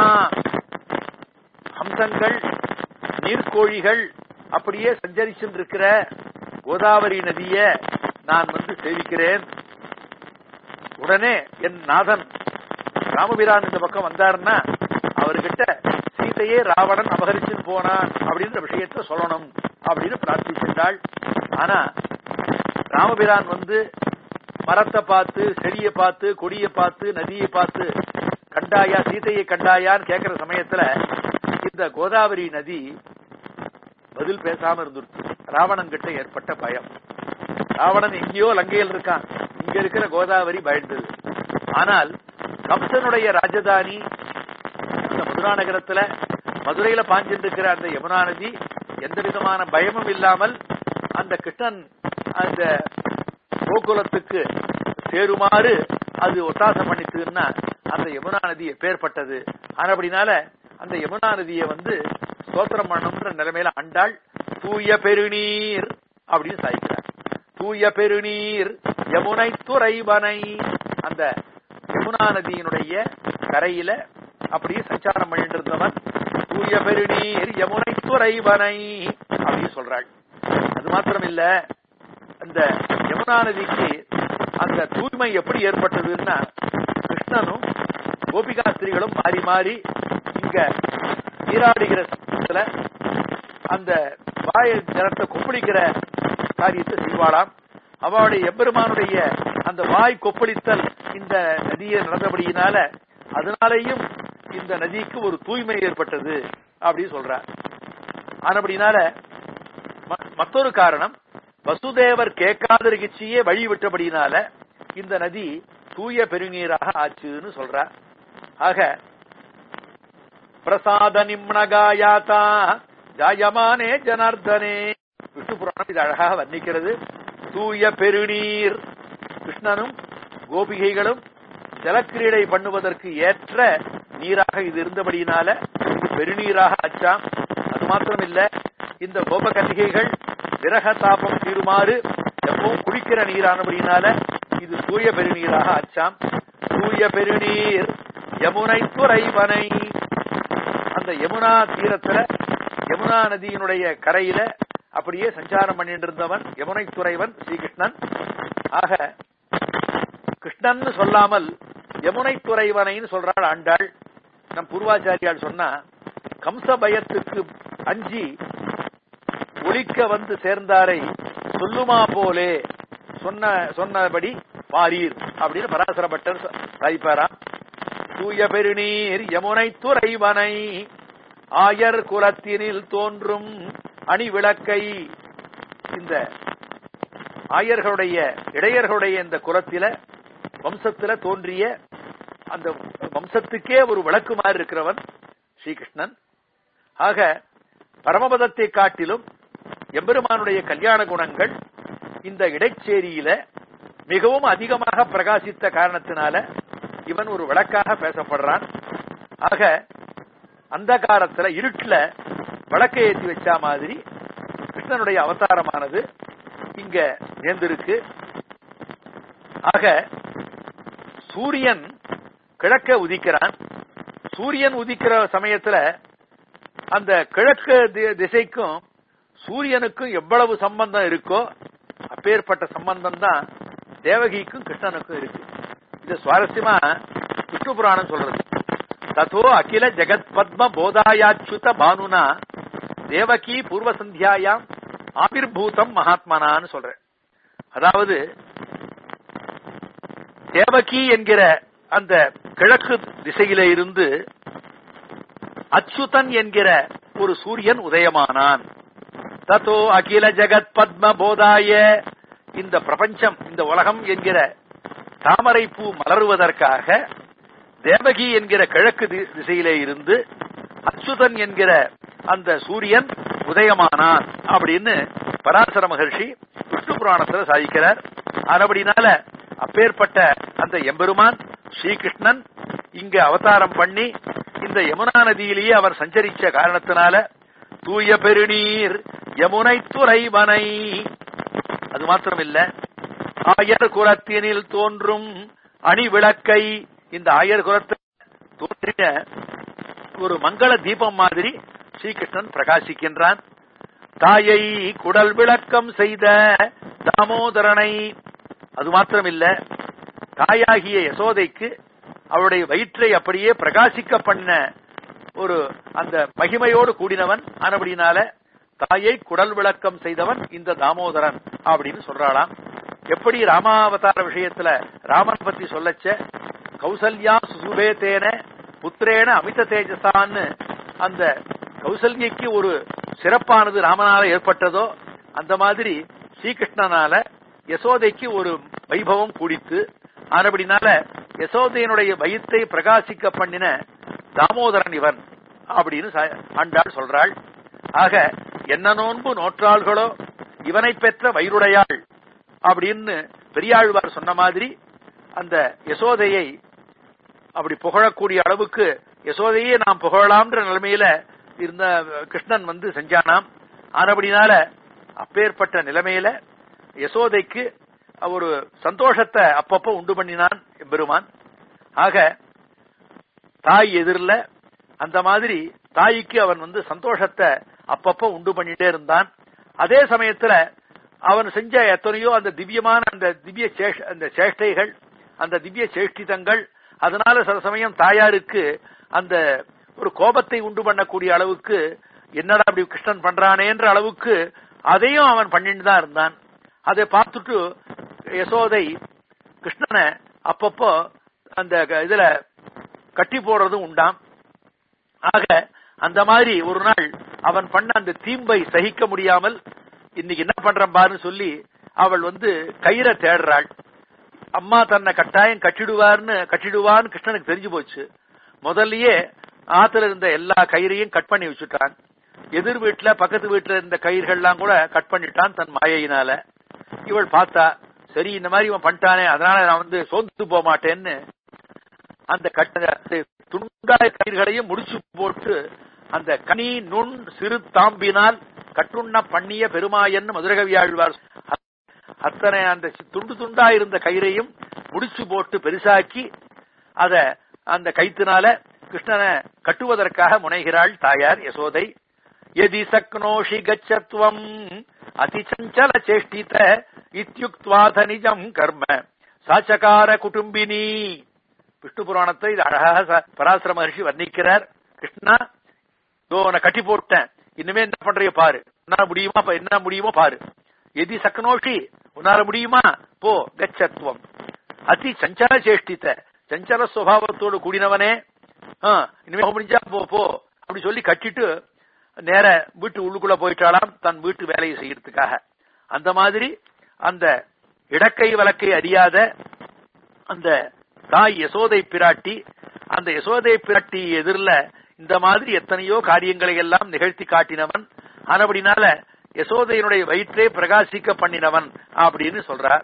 ஹம்சங்கள் நீர்க்கோழிகள் அப்படியே சஞ்சரிச்சுருக்கிற கோதாவரி நதிய நான் வந்து சேவிக்கிறேன் உடனே என் நாதன் ராமபிரான் இந்த பக்கம் வந்தாருன்னா அவர்கிட்ட சீதையே ராவணன் அபகரிச்சு போனான் அப்படின்ற விஷயத்த சொல்லணும் அப்படின்னு பிரார்த்திச்சிருந்தாள் ஆனா ராமபிரான் வந்து மரத்தை பார்த்து செடியை பார்த்து கொடியை பார்த்து நதியை பார்த்து கண்டாயா சீதையை கண்டாயான்னு கேட்கிற சமயத்துல இந்த கோதாவரி நதி பதில் பேசாம இருந்துருச்சு ராவணன் கிட்ட ஏற்பட்ட பயம் ராவணன் எங்கேயோ லங்கையில் இருக்கான் இங்க இருக்கிற கோதாவரி பயந்தது ஆனால் கம்சனுடைய ராஜதானி அந்த மதுரா நகரத்துல மதுரையில பாஞ்சிட்டு இருக்கிற அந்த யமுனா நதி எந்த விதமான பயமும் இல்லாமல் அந்த கிருஷ்ணன் அந்த கோகுலத்துக்கு சேருமாறு அது ஒத்தாசம் பண்ணிட்டுன்னா அந்த யமுனா நதி எப்பேற்பட்டது அப்படினால அந்த யமுனா நதியை வந்து ஸ்தோத்திரம் பண்ணணும்ன்ற நிலைமையில அண்டாள் தூய பெருநீர் அப்படின்னு சாய்க்கிறார் தூய பெருநீர் யமுனை துறைவனை அந்த யமுனா நதியினுடைய கரையில அப்படியே சஞ்சாரம் பண்ணிட்டு இருந்தவன் தூய பெருநீர் யமுனை துறைவனை அப்படின்னு சொல்றாள் அது மாத்திரம் இல்ல அந்த யமுனா நதிக்கு அந்த தூய்மை எப்படி ஏற்பட்டதுன்னா கிருஷ்ணனும் கோபிகாஸ்திரிகளும் மாறி மாறி இங்க நீராடுகிற சமயத்துல அந்த வாய ஜலத்தை கொப்பளிக்கிற காரியத்தை செய்வாளாம் அவளுடைய எம்பெருமானுடைய அந்த வாய் கொப்பளித்தல் இந்த நதியை நடந்தபடியினால அதனாலேயும் இந்த நதிக்கு ஒரு தூய்மை ஏற்பட்டது அப்படின்னு சொல்றார் ஆனபடினால மற்றொரு காரணம் வசுதேவர் கேட்காத நிகழ்ச்சியே வழி விட்டபடினால இந்த நதி தூய பெருநீராக ஆச்சுன்னு சொல்றார் ஆக பிரசாத நிம்னகாயாத்தா ஜாயமானே ஜனார்தனே விஷ்ணு புராணம் இது அழகாக வர்ணிக்கிறது தூய பெருநீர் கிருஷ்ணனும் கோபிகைகளும் ஜலக்கிரீடை பண்ணுவதற்கு ஏற்ற நீராக இது இருந்தபடியினால இது பெருநீராக ஆச்சாம் அது மாத்திரம் இல்ல இந்த கோபகன்னிகைகள் விரக தாபம் தீருமாறு எப்பவும் குளிக்கிற நீரானபடினால இது தூய பெருநீராக ஆச்சாம் தூய பெருநீர் யமுனை துறைவனை அந்த யமுனா தீரத்துல யமுனா நதியினுடைய கரையில அப்படியே சஞ்சாரம் பண்ணிட்டு இருந்தவன் யமுனை துறைவன் ஸ்ரீகிருஷ்ணன் ஆக கிருஷ்ணன் சொல்லாமல் யமுனை துறைவனைன்னு சொல்றாள் ஆண்டாள் நம் பூர்வாச்சாரியால் சொன்னா கம்ச பயத்துக்கு அஞ்சி ஒழிக்க வந்து சேர்ந்தாரை சொல்லுமா போலே சொன்ன சொன்னபடி பாரீர் அப்படின்னு பராசரப்பட்டர் சாய்ப்பாராம் தூய பெருநீர் யமுனை துறைவனை ஆயர் குலத்தினில் தோன்றும் அணி விளக்கை இந்த ஆயர்களுடைய இடையர்களுடைய இந்த குலத்தில வம்சத்தில தோன்றிய அந்த வம்சத்துக்கே ஒரு விளக்கு மாதிரி இருக்கிறவன் ஸ்ரீகிருஷ்ணன் ஆக பரமபதத்தை காட்டிலும் எம்பெருமானுடைய கல்யாண குணங்கள் இந்த இடைச்சேரியில மிகவும் அதிகமாக பிரகாசித்த காரணத்தினால இவன் ஒரு விளக்காக பேசப்படுறான் ஆக அந்தகாரத்துல இருட்டுல விளக்கை ஏற்றி வச்சா மாதிரி கிருஷ்ணனுடைய அவதாரமானது இங்க நேர்ந்திருக்கு ஆக சூரியன் கிழக்க உதிக்கிறான் சூரியன் உதிக்கிற சமயத்துல அந்த கிழக்கு தி- திசைக்கும் சூரியனுக்கும் எவ்வளவு சம்பந்தம் இருக்கோ அப்பேற்பட்ட சம்பந்தம் தான் தேவகிக்கும் கிருஷ்ணனுக்கும் இருக்கு இது சுவாரஸ்யமா விஷ்ணு புராணம் சொல்றது ததோ அகில ஜெகத் பத்ம போதாயாச்சுத பானுனா தேவகி பூர்வ சந்தியாயாம் ஆவிர்பூதம் மகாத்மனான்னு சொல்றேன் அதாவது தேவகி என்கிற அந்த கிழக்கு திசையில இருந்து அச்சுதன் என்கிற ஒரு சூரியன் உதயமானான் தத்தோ அகில ஜெகத் பத்ம போதாய இந்த பிரபஞ்சம் இந்த உலகம் என்கிற தாமரை பூ மலருவதற்காக தேவகி என்கிற கிழக்கு தி- திசையிலே இருந்து அச்சுதன் என்கிற அந்த சூரியன் உதயமானான் அப்படின்னு பராசர மகர்ஷி விஷ்ணு புராணத்துல சாதிக்கிறார் அதுபடினால அப்பேற்பட்ட அந்த எம்பெருமான் ஸ்ரீகிருஷ்ணன் இங்க அவதாரம் பண்ணி இந்த யமுனா நதியிலேயே அவர் சஞ்சரிச்ச காரணத்தினால தூய பெருநீர் யமுனை துறைவனை அது மாத்திரமில்ல ஆயர் குலத்தினில் தோன்றும் அணி விளக்கை இந்த ஆயர் குலத்தில் தோன்றிய ஒரு மங்கள தீபம் மாதிரி ஸ்ரீகிருஷ்ணன் பிரகாசிக்கின்றான் தாயை குடல் விளக்கம் செய்த தாமோதரனை அது மாத்திரமில்ல தாயாகிய யசோதைக்கு அவருடைய வயிற்றை அப்படியே பிரகாசிக்க பண்ண ஒரு அந்த மகிமையோடு கூடினவன் ஆனபடினால தாயை குடல் விளக்கம் செய்தவன் இந்த தாமோதரன் அப்படின்னு சொல்றாளாம் எப்படி ராமாவதார விஷயத்துல ராமன் பத்தி சொல்லச்ச கௌசல்யா சுசுபேதேன புத்திரேன அமித தேஜசான்னு அந்த கௌசல்யக்கு ஒரு சிறப்பானது ராமனால ஏற்பட்டதோ அந்த மாதிரி ஸ்ரீகிருஷ்ணனால யசோதைக்கு ஒரு வைபவம் கூடித்து ஆனபடினால யசோதையனுடைய வயிற்றை பிரகாசிக்க பண்ணின தாமோதரன் இவன் அப்படின்னு ச- ஆண்டாள் சொல்றாள் ஆக என்ன நோன்பு நோற்றாள்களோ இவனை பெற்ற வயிறுடையாள் அப்படின்னு பெரியாழ்வார் சொன்ன மாதிரி அந்த யசோதையை அப்படி புகழக்கூடிய அளவுக்கு யசோதையே நாம் புகழலாம்ன்ற நிலைமையில இருந்த கிருஷ்ணன் வந்து செஞ்சானாம் ஆனபடினால அப்பேற்பட்ட நிலைமையில யசோதைக்கு ஒரு சந்தோஷத்தை அப்பப்ப உண்டு பண்ணினான் பெருமான் ஆக தாய் எதிரில அந்த மாதிரி தாய்க்கு அவன் வந்து சந்தோஷத்தை அப்பப்ப உண்டு பண்ணிட்டே இருந்தான் அதே சமயத்துல அவன் செஞ்ச எத்தனையோ அந்த திவ்யமான அந்த திவ்ய சேஷ- அந்த சேஷ்டைகள் அந்த திவ்ய சேஷ்டிதங்கள் அதனால சில சமயம் தாயாருக்கு அந்த ஒரு கோபத்தை உண்டு பண்ணக்கூடிய அளவுக்கு என்னடா அப்படி கிருஷ்ணன் பண்றானேன்ற அளவுக்கு அதையும் அவன் பண்ணிட்டு தான் இருந்தான் அதை பார்த்துட்டு யசோதை கிருஷ்ணனை அப்பப்போ அந்த க- இதுல கட்டி போடுறதும் உண்டாம் ஆக அந்த மாதிரி ஒரு நாள் அவன் பண்ண அந்த தீம்பை சகிக்க முடியாமல் இன்னைக்கு என்ன பண்றான் பாருன்னு சொல்லி அவள் வந்து கயிறை தேடுறாள் அம்மா தன்னை கட்டாயம் கட்டிடுவார்னு கட்டிடுவான்னு கிருஷ்ணனுக்கு தெரிஞ்சு போச்சு முதல்லயே ஆத்துல இருந்த எல்லா கயிறையும் கட் பண்ணி வச்சுட்டான் எதிர் வீட்டுல பக்கத்து வீட்டுல இருந்த கயிர்கள்லாம் கூட கட் பண்ணிட்டான் தன் மாயையினால இவள் பார்த்தா சரி இந்த மாதிரி இவன் பண்ணிட்டானே அதனால நான் வந்து சோர்ந்து போக மாட்டேன்னு அந்த கட்ட துண்டாய கயிர்களையும் முடிச்சு போட்டு அந்த கனி நுண் சிறு தாம்பினால் கட்டுண்ண பண்ணிய பெருமாயன் மதுரகவியாழ்வார் அத்தனை அந்த துண்டு துண்டா இருந்த கயிறையும் முடிச்சு போட்டு பெருசாக்கி அத அந்த கைத்தினால கிருஷ்ணனை கட்டுவதற்காக முனைகிறாள் தாயார் யசோதை எதி சக்னோஷி கச்சத்வம் அதிசஞ்சல சேஷ்டித இத்யுக்த்வாத நிஜம் கர்ம சாச்சகார குடும்பினி விஷ்ணு புராணத்தை இது அழகாக ச- பராசர மகர்ஷி வர்ணிக்கிறார் கிருஷ்ணா இதோ உன்னை கட்டி போட்டேன் இனிமே என்ன பண்றிய பாரு உன்னால முடியுமா பா- என்ன முடியுமோ பாரு எதி சக்கனோஷி உன்னால முடியுமா போ கச்சத்துவம் அதி சஞ்சல சேஷ்டித்த சஞ்சல சுவாவத்தோடு கூடினவனே ஆ, இனிமே போக முடிஞ்சா போ போ அப்படி சொல்லி கட்டிட்டு நேர வீட்டு உள்ளுக்குள்ள போயிட்டாலாம் தன் வீட்டு வேலையை செய்யறதுக்காக அந்த மாதிரி அந்த இடக்கை வழக்கை அறியாத அந்த தாய் யசோதை பிராட்டி அந்த யசோதை பிராட்டி எதிரில இந்த மாதிரி எத்தனையோ காரியங்களை எல்லாம் நிகழ்த்தி காட்டினவன் ஆனபடினால யசோதையினுடைய வயிற்றே பிரகாசிக்க பண்ணினவன் அப்படின்னு சொல்றார்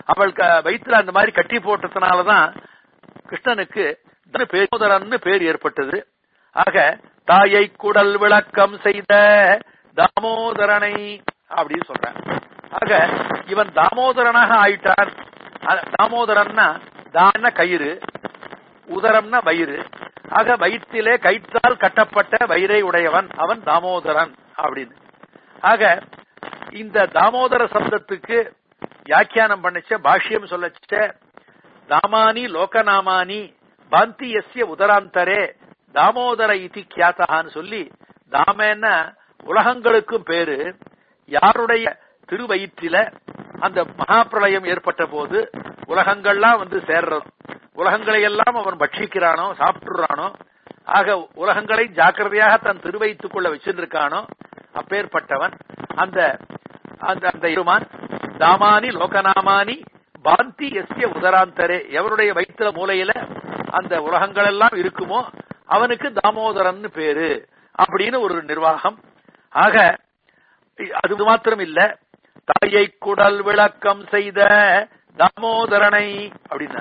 அவள் க- வயித்துல அந்த மாதிரி கட்டி போட்டதுனாலதான் கிருஷ்ணனுக்கு தாமோதரன் பேர் ஏற்பட்டது ஆக தாயை குடல் விளக்கம் செய்த தாமோதரனை அப்படின்னு சொல்றான் ஆக இவன் தாமோதரனாக ஆயிட்டான் அ- தாமோதரன்னா தான கயிறு உதரம்னா வயிறு ஆக வயிற்றிலே கயிற்றால் கட்டப்பட்ட வயிறை உடையவன் அவன் தாமோதரன் அப்படின்னு ஆக இந்த தாமோதர சப்தத்துக்கு வியாக்கியானம் பண்ணிச்ச பாஷ்யம் சொல்லச்ச தாமானி லோகநாமானி பாந்தி எஸ்ய உதராந்தரே தாமோதர இதி கியாத்தகான்னு சொல்லி தாமேன்னா உலகங்களுக்கும் பேரு யாருடைய திருவயிற்றில அந்த மகாபிரளயம் ஏற்பட்ட போது உலகங்கள்லாம் வந்து சேர்றது உலகங்களை எல்லாம் அவன் பட்சிக்கிறானோ சாப்பிட்டுறானோ ஆக உலகங்களை ஜாக்கிரதையாக தன் திருவயித்துக்குள்ள வச்சிருக்கானோ அப்பேற்பட்டவன் அந்த அந்த அந்த இருமான் தாமானி லோகநாமானி பாந்தி எஸ்ய உதராந்தரே எவருடைய வயிற்றுல மூலையில அந்த உலகங்கள் எல்லாம் இருக்குமோ அவனுக்கு தாமோதரன் பேரு அப்படின்னு ஒரு நிர்வாகம் ஆக அது மாத்திரம் இல்ல தாயை குடல் விளக்கம் செய்த தாமோதரனை அப்படின்னா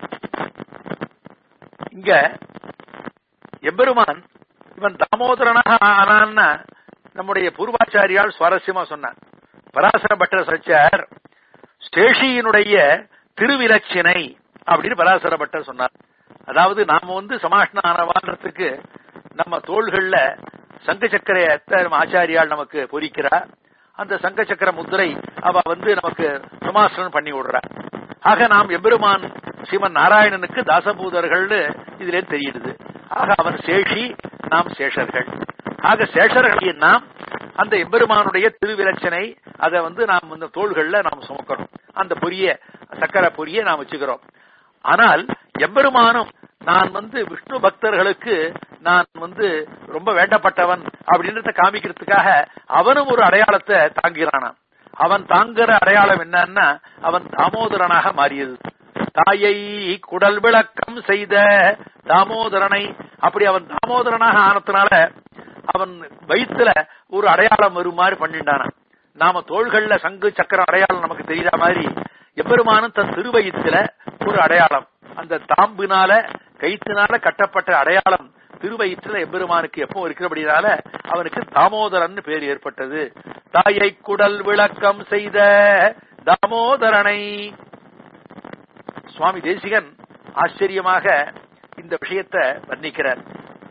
இங்க எம்பெருமான் இவன் தாமோதரனாக ஆனான்னா நம்முடைய பூர்வாச்சாரியால் சுவாரஸ்யமா சொன்னார் பராசர பட்டர் சச்சார் ஸ்டேஷியினுடைய திருவிலட்சினை அப்படின்னு பராசர பட்டர் சொன்னார் அதாவது நாம வந்து சமாஷ்ண ஆனவான்றதுக்கு நம்ம தோள்கள்ல சங்க சக்கரத்தை நம்ம ஆச்சாரியால் நமக்கு பொறிக்கிறா அந்த சங்க சக்கர முத்திரை அவ வந்து நமக்கு சமாசனம் பண்ணி விடுறா ஆக நாம் எம்பெருமான் ஸ்ரீமன் நாராயணனுக்கு தாசபூதர்கள்னு இதுல தெரியுது ஆக அவன் சேஷி நாம் சேஷர்கள் ஆக சேஷர்களையும் நாம் அந்த எம்பெருமானுடைய திருவிலட்சனை அதை வந்து நாம் இந்த தோள்கள்ல நாம் சுமக்கிறோம் அந்த பொரிய சக்கர பொரிய நாம் வச்சுக்கிறோம் ஆனால் எம்பெருமானும் நான் வந்து விஷ்ணு பக்தர்களுக்கு நான் வந்து ரொம்ப வேண்டப்பட்டவன் அப்படின்றத காமிக்கிறதுக்காக அவனும் ஒரு அடையாளத்தை தாங்கிறானாம் அவன் தாங்குற அடையாளம் என்னன்னா அவன் தாமோதரனாக மாறியது தாயை குடல் விளக்கம் செய்த தாமோதரனை அப்படி அவன் தாமோதரனாக ஆனதுனால அவன் வயிற்றுல ஒரு அடையாளம் வருமாறு பண்ணிட்டானான் நாம தோள்கள்ல சங்கு சக்கரம் அடையாளம் நமக்கு தெரியுற மாதிரி எப்பெருமானும் தன் திருவயிற்றுல ஒரு அடையாளம் அந்த தாம்பினால கைத்தினால கட்டப்பட்ட அடையாளம் திருவயிற்றுல எம்பெருமானுக்கு எப்போ இருக்கிறபடினால அவனுக்கு தாமோதரன் பேர் ஏற்பட்டது தாயை குடல் விளக்கம் செய்த தாமோதரனை சுவாமி தேசிகன் ஆச்சரியமாக இந்த விஷயத்தை வர்ணிக்கிறார்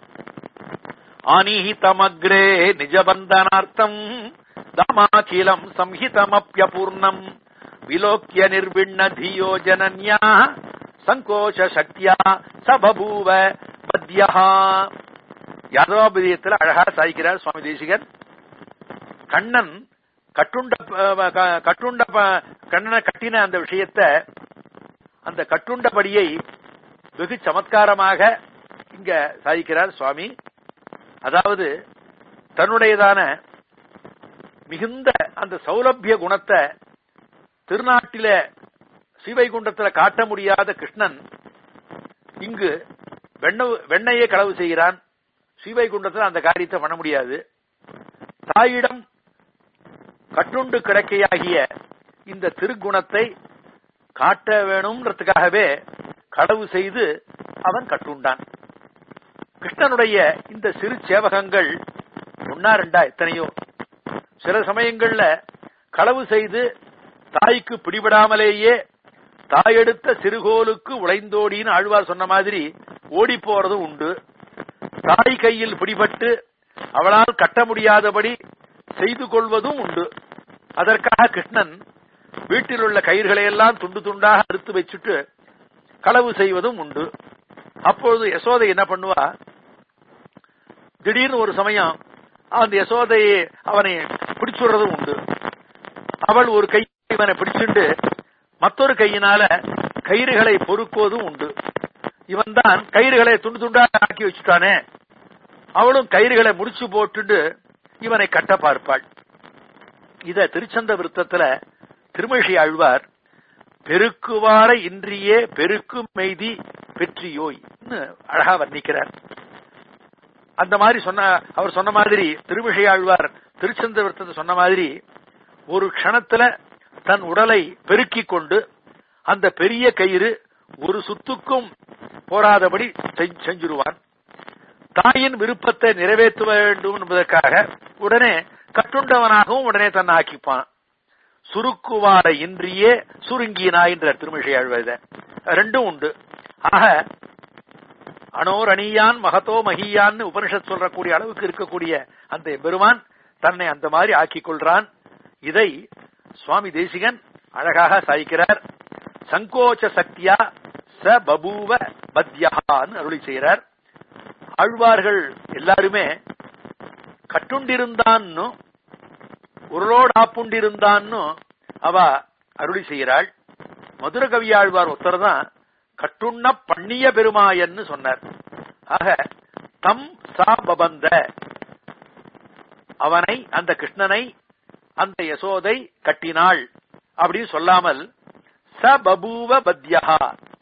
ஆனீஹிதமக்ரே நிஜபந்தனார்த்தம் தாமாகிலம் சம்ஹிதமப்யபூர்ணம் விலோக்கிய நிர்விண்ண தியோ ஜனன்யா சங்கோஷ சக்தியா சபபூவ பத்யா யாதவாபதியத்தில் அழகா சாய்க்கிறார் சுவாமி தேசிகன் கண்ணன் கட்டுண்ட ப- க- கட்டுண்ட ப- கண்ணனை கட்டின அந்த விஷயத்தை அந்த கட்டுண்டபடியை வெகு சமத்காரமாக இங்க சாதிக்கிறார் சுவாமி அதாவது தன்னுடையதான மிகுந்த அந்த சௌலபிய குணத்தை திருநாட்டில ஸ்ரீவைகுண்டத்துல காட்ட முடியாத கிருஷ்ணன் இங்கு வெண்ண வெண்ணையே களவு செய்கிறான் ஸ்ரீவைகுண்டத்துல அந்த காரியத்தை பண்ண முடியாது தாயிடம் கட்டுண்டு கிடக்கையாகிய இந்த திருக்குணத்தை காட்ட வேணும்ன்றதுக்காகவே களவு செய்து அவன் கட்டுண்டான் கிருஷ்ணனுடைய இந்த சிறு சேவகங்கள் ஒன்னா ரெண்டா எத்தனையோ சில சமயங்கள்ல களவு செய்து தாய்க்கு பிடிபடாமலேயே தாயெடுத்த சிறுகோலுக்கு உழைந்தோடின்னு ஆழ்வார் சொன்ன மாதிரி ஓடி போறதும் உண்டு தாய் கையில் பிடிபட்டு அவளால் கட்ட முடியாதபடி செய்து கொள்வதும் உண்டு அதற்காக கிருஷ்ணன் வீட்டில் உள்ள கயிறுகளை எல்லாம் துண்டு துண்டாக அறுத்து வச்சுட்டு களவு செய்வதும் உண்டு அப்பொழுது யசோதை என்ன பண்ணுவா திடீர்னு ஒரு சமயம் அந்த யசோதையை அவனை பிடிச்சுடுறதும் உண்டு அவள் ஒரு கை இவனை பிடிச்சுண்டு மற்றொரு கையினால கயிறுகளை பொறுக்குவதும் உண்டு இவன் தான் கயிறுகளை துண்டு துண்டா ஆக்கி வச்சுட்டானே அவளும் கயிறுகளை முடிச்சு போட்டுட்டு இவனை கட்ட பார்ப்பாள் இத திருச்சந்த விருத்தத்துல திருமழிசை ஆழ்வார் பெருக்குவார இன்றியே பெருக்கும் மெய்தி பெற்றியோய் அழகா வர்ணிக்கிறார் அந்த மாதிரி சொன்ன அவர் சொன்ன மாதிரி திருமிஷை ஆழ்வார் திருச்சந்த விருத்தத்தை சொன்ன மாதிரி ஒரு க்ஷணத்துல தன் உடலை பெருக்கிக் கொண்டு அந்த பெரிய கயிறு ஒரு சுத்துக்கும் போராதபடி செஞ்- செஞ்சிருவான் தாயின் விருப்பத்தை நிறைவேற்ற வேண்டும் என்பதற்காக உடனே கட்டுண்டவனாகவும் உடனே தன்னை ஆக்கிப்பான் சுருக்குவார இன்றியே சுருங்கினாய் என்ற திருமிழை ஆழ்வத ரெண்டும் உண்டு ஆக அனோரணியான் மகதோ மகியான்னு உபனிஷத் சொல்றக்கூடிய அளவுக்கு இருக்கக்கூடிய அந்த பெருமான் தன்னை அந்த மாதிரி ஆக்கிக் கொள்றான் இதை சுவாமி தேசிகன் அழகாக சாய்க்கிறார் சங்கோச்ச சக்தியா ச பபூவ பத்யஹான்னு அருளி செய்கிறார் ஆழ்வார்கள் எல்லாருமே கட்டுண்டிருந்தான்னு உருளோடு ஆப்புண்டிருந்தான்னு அவ அருளி செய்கிறாள் மதுர கவியாழ்வார் ஒருத்தர் தான் கட்டுண்ண பண்ணிய பெருமாயன்னு சொன்னார் ஆக தம் சா பபந்த அவனை அந்த கிருஷ்ணனை அந்த யசோதை கட்டினாள் அப்படின்னு சொல்லாமல் ச பபூவ பத்யஹா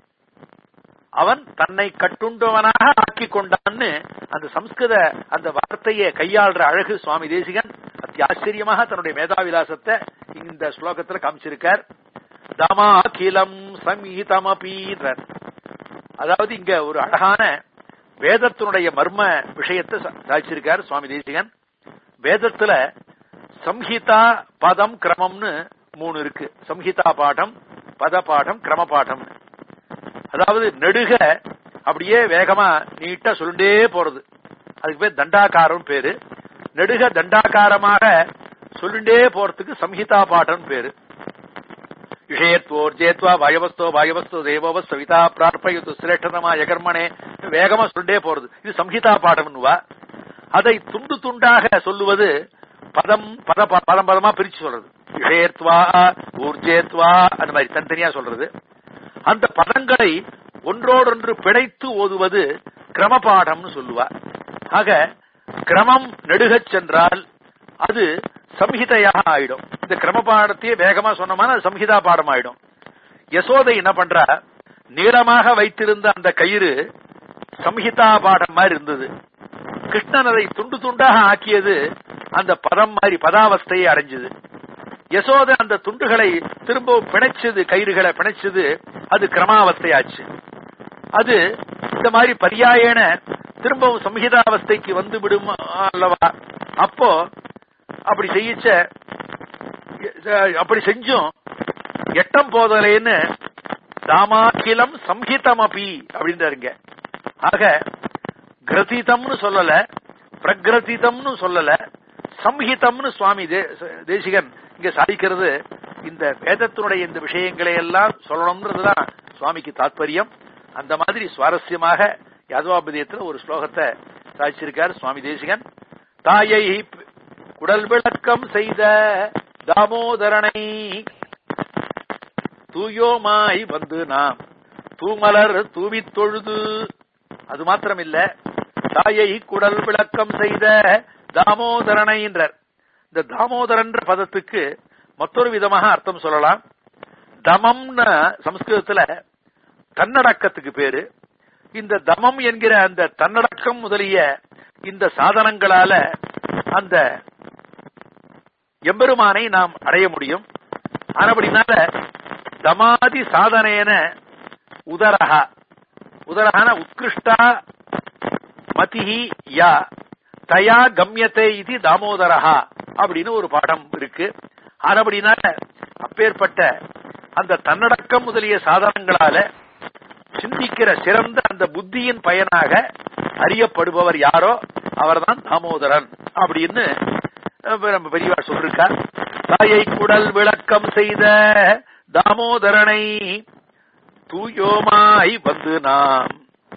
அவன் தன்னை கட்டுண்டவனாக ஆக்கிக் கொண்டான்னு அந்த சம்ஸ்கிருத அந்த வார்த்தையை கையாள்ற அழகு சுவாமி தேசிகன் அத்தியாச்சரியமாக தன்னுடைய மேதாவிலாசத்தை இந்த ஸ்லோகத்துல காமிச்சிருக்கார் தமாகிலம் சம்ஹிதமபீன்றார் அதாவது இங்க ஒரு அழகான வேதத்தினுடைய மர்ம விஷயத்தை சா- சாதிச்சிருக்கார் சுவாமி தேசிகன் வேதத்துல சம்ஹிதா பதம் கிரமம்னு மூணு இருக்கு சம்ஹிதா பாடம் பத பாடம் கிரம பாடம் அதாவது நெடுக அப்படியே வேகமா நீட்டா சொல்லிட்டே போறது அதுக்கு பேர் தண்டாகாரம் பேரு நெடுக தண்டாகாரமாக சொல்லிண்டே போறதுக்கு சம்ஹிதா பாடம் பேரு விஷயத்வோர்ஜேத்வா வாயவஸ்தோ வாயவஸ்தோ தேவோவ சவிதா பிரார்ப்பயுத்து சிரேஷ்டதமா யகர்மனே வேகமா சொல்லிட்டே போறது இது சம்ஹிதா பாடம்னுவா அதை துண்டு துண்டாக சொல்லுவது பதம் பத பதம் பதமா பிரிச்சு சொல்றது விஷயத்வா ஊர்ஜேத்வா அந்த மாதிரி தனித்தனியா சொல்றது அந்த பதங்களை ஒன்றோடொன்று பிணைத்து ஓதுவது கிரமபாடம்னு சொல்லுவா ஆக கிரமம் நெடுகச் சென்றால் அது சம்ஹிதையாக ஆயிடும் இந்த கிரமபாடத்தையே வேகமா சொன்னோம்னா அது சம்ஹிதா பாடம் ஆயிடும் யசோதை என்ன பண்றா நீளமாக வைத்திருந்த அந்த கயிறு சம்ஹிதா பாடம் மாதிரி இருந்தது கிருஷ்ணன் அதை துண்டு துண்டாக ஆக்கியது அந்த பதம் மாதிரி பதாவஸ்தையை அடைஞ்சது யசோதை அந்த துண்டுகளை திரும்பவும் பிணைச்சது கயிறுகளை பிணைச்சது அது கிரமாவஸ்தையாச்சு அது இந்த மாதிரி பரியாயன திரும்பவும் சம்ஹிதாவஸ்தைக்கு வந்து விடும் அல்லவா அப்போ அப்படி செய்யிச்ச அப்படி செஞ்சும் எட்டம் போதலேன்னு தாமாக்கிலம் சம்ஹிதமபி அப்படின்றாருங்க ஆக கிரதிதம்னு சொல்லல பிரகிரதிதம்னு சொல்லல சம்ஹிதம்னு சுவாமி தே- தேசிகன் இங்க சாதிக்கிறது இந்த வேதத்தினுடைய இந்த விஷயங்களை எல்லாம் சொல்லணும்ன்றதுதான் சுவாமிக்கு தாத்பரியம் அந்த மாதிரி சுவாரஸ்யமாக யாதவாபதியத்தில் ஒரு ஸ்லோகத்தை சாதிச்சிருக்கார் சுவாமி தேசிகன் தாயை குடல் விளக்கம் செய்த தாமோதரனை தூயோமாய் வந்து நாம் தூமலர் தூவித் தொழுது அது மாத்திரமில்ல தாயை குடல் விளக்கம் செய்த தாமோதரனை என்றார் இந்த தாமோதரன்ற பதத்துக்கு மற்றொரு விதமாக அர்த்தம் சொல்லலாம் தமம்னு சம்ஸ்கிருதத்துல தன்னடக்கத்துக்கு பேரு இந்த தமம் என்கிற அந்த தன்னடக்கம் முதலிய இந்த சாதனங்களால அந்த எம்பெருமானை நாம் அடைய முடியும் ஆனபடினால தமாதி சாதனேன உதரஹா உதரஹான உத்கிருஷ்டா மதிஹி யா தயா கம்யத்தை இது தாமோதரஹா அப்படின்னு ஒரு பாடம் இருக்கு ஆனபடினால அப்பேற்பட்ட அந்த தன்னடக்கம் முதலிய சாதனங்களால சிந்திக்கிற சிறந்த அந்த புத்தியின் பயனாக அறியப்படுபவர் யாரோ அவர்தான் தாமோதரன் அப்படின்னு அஹ், நம்ம பெரியவா சொல்லிருக்கார் தாயை குடல் விளக்கம் செய்த தாமோதரனை தூயோமாய் வந்து நாம்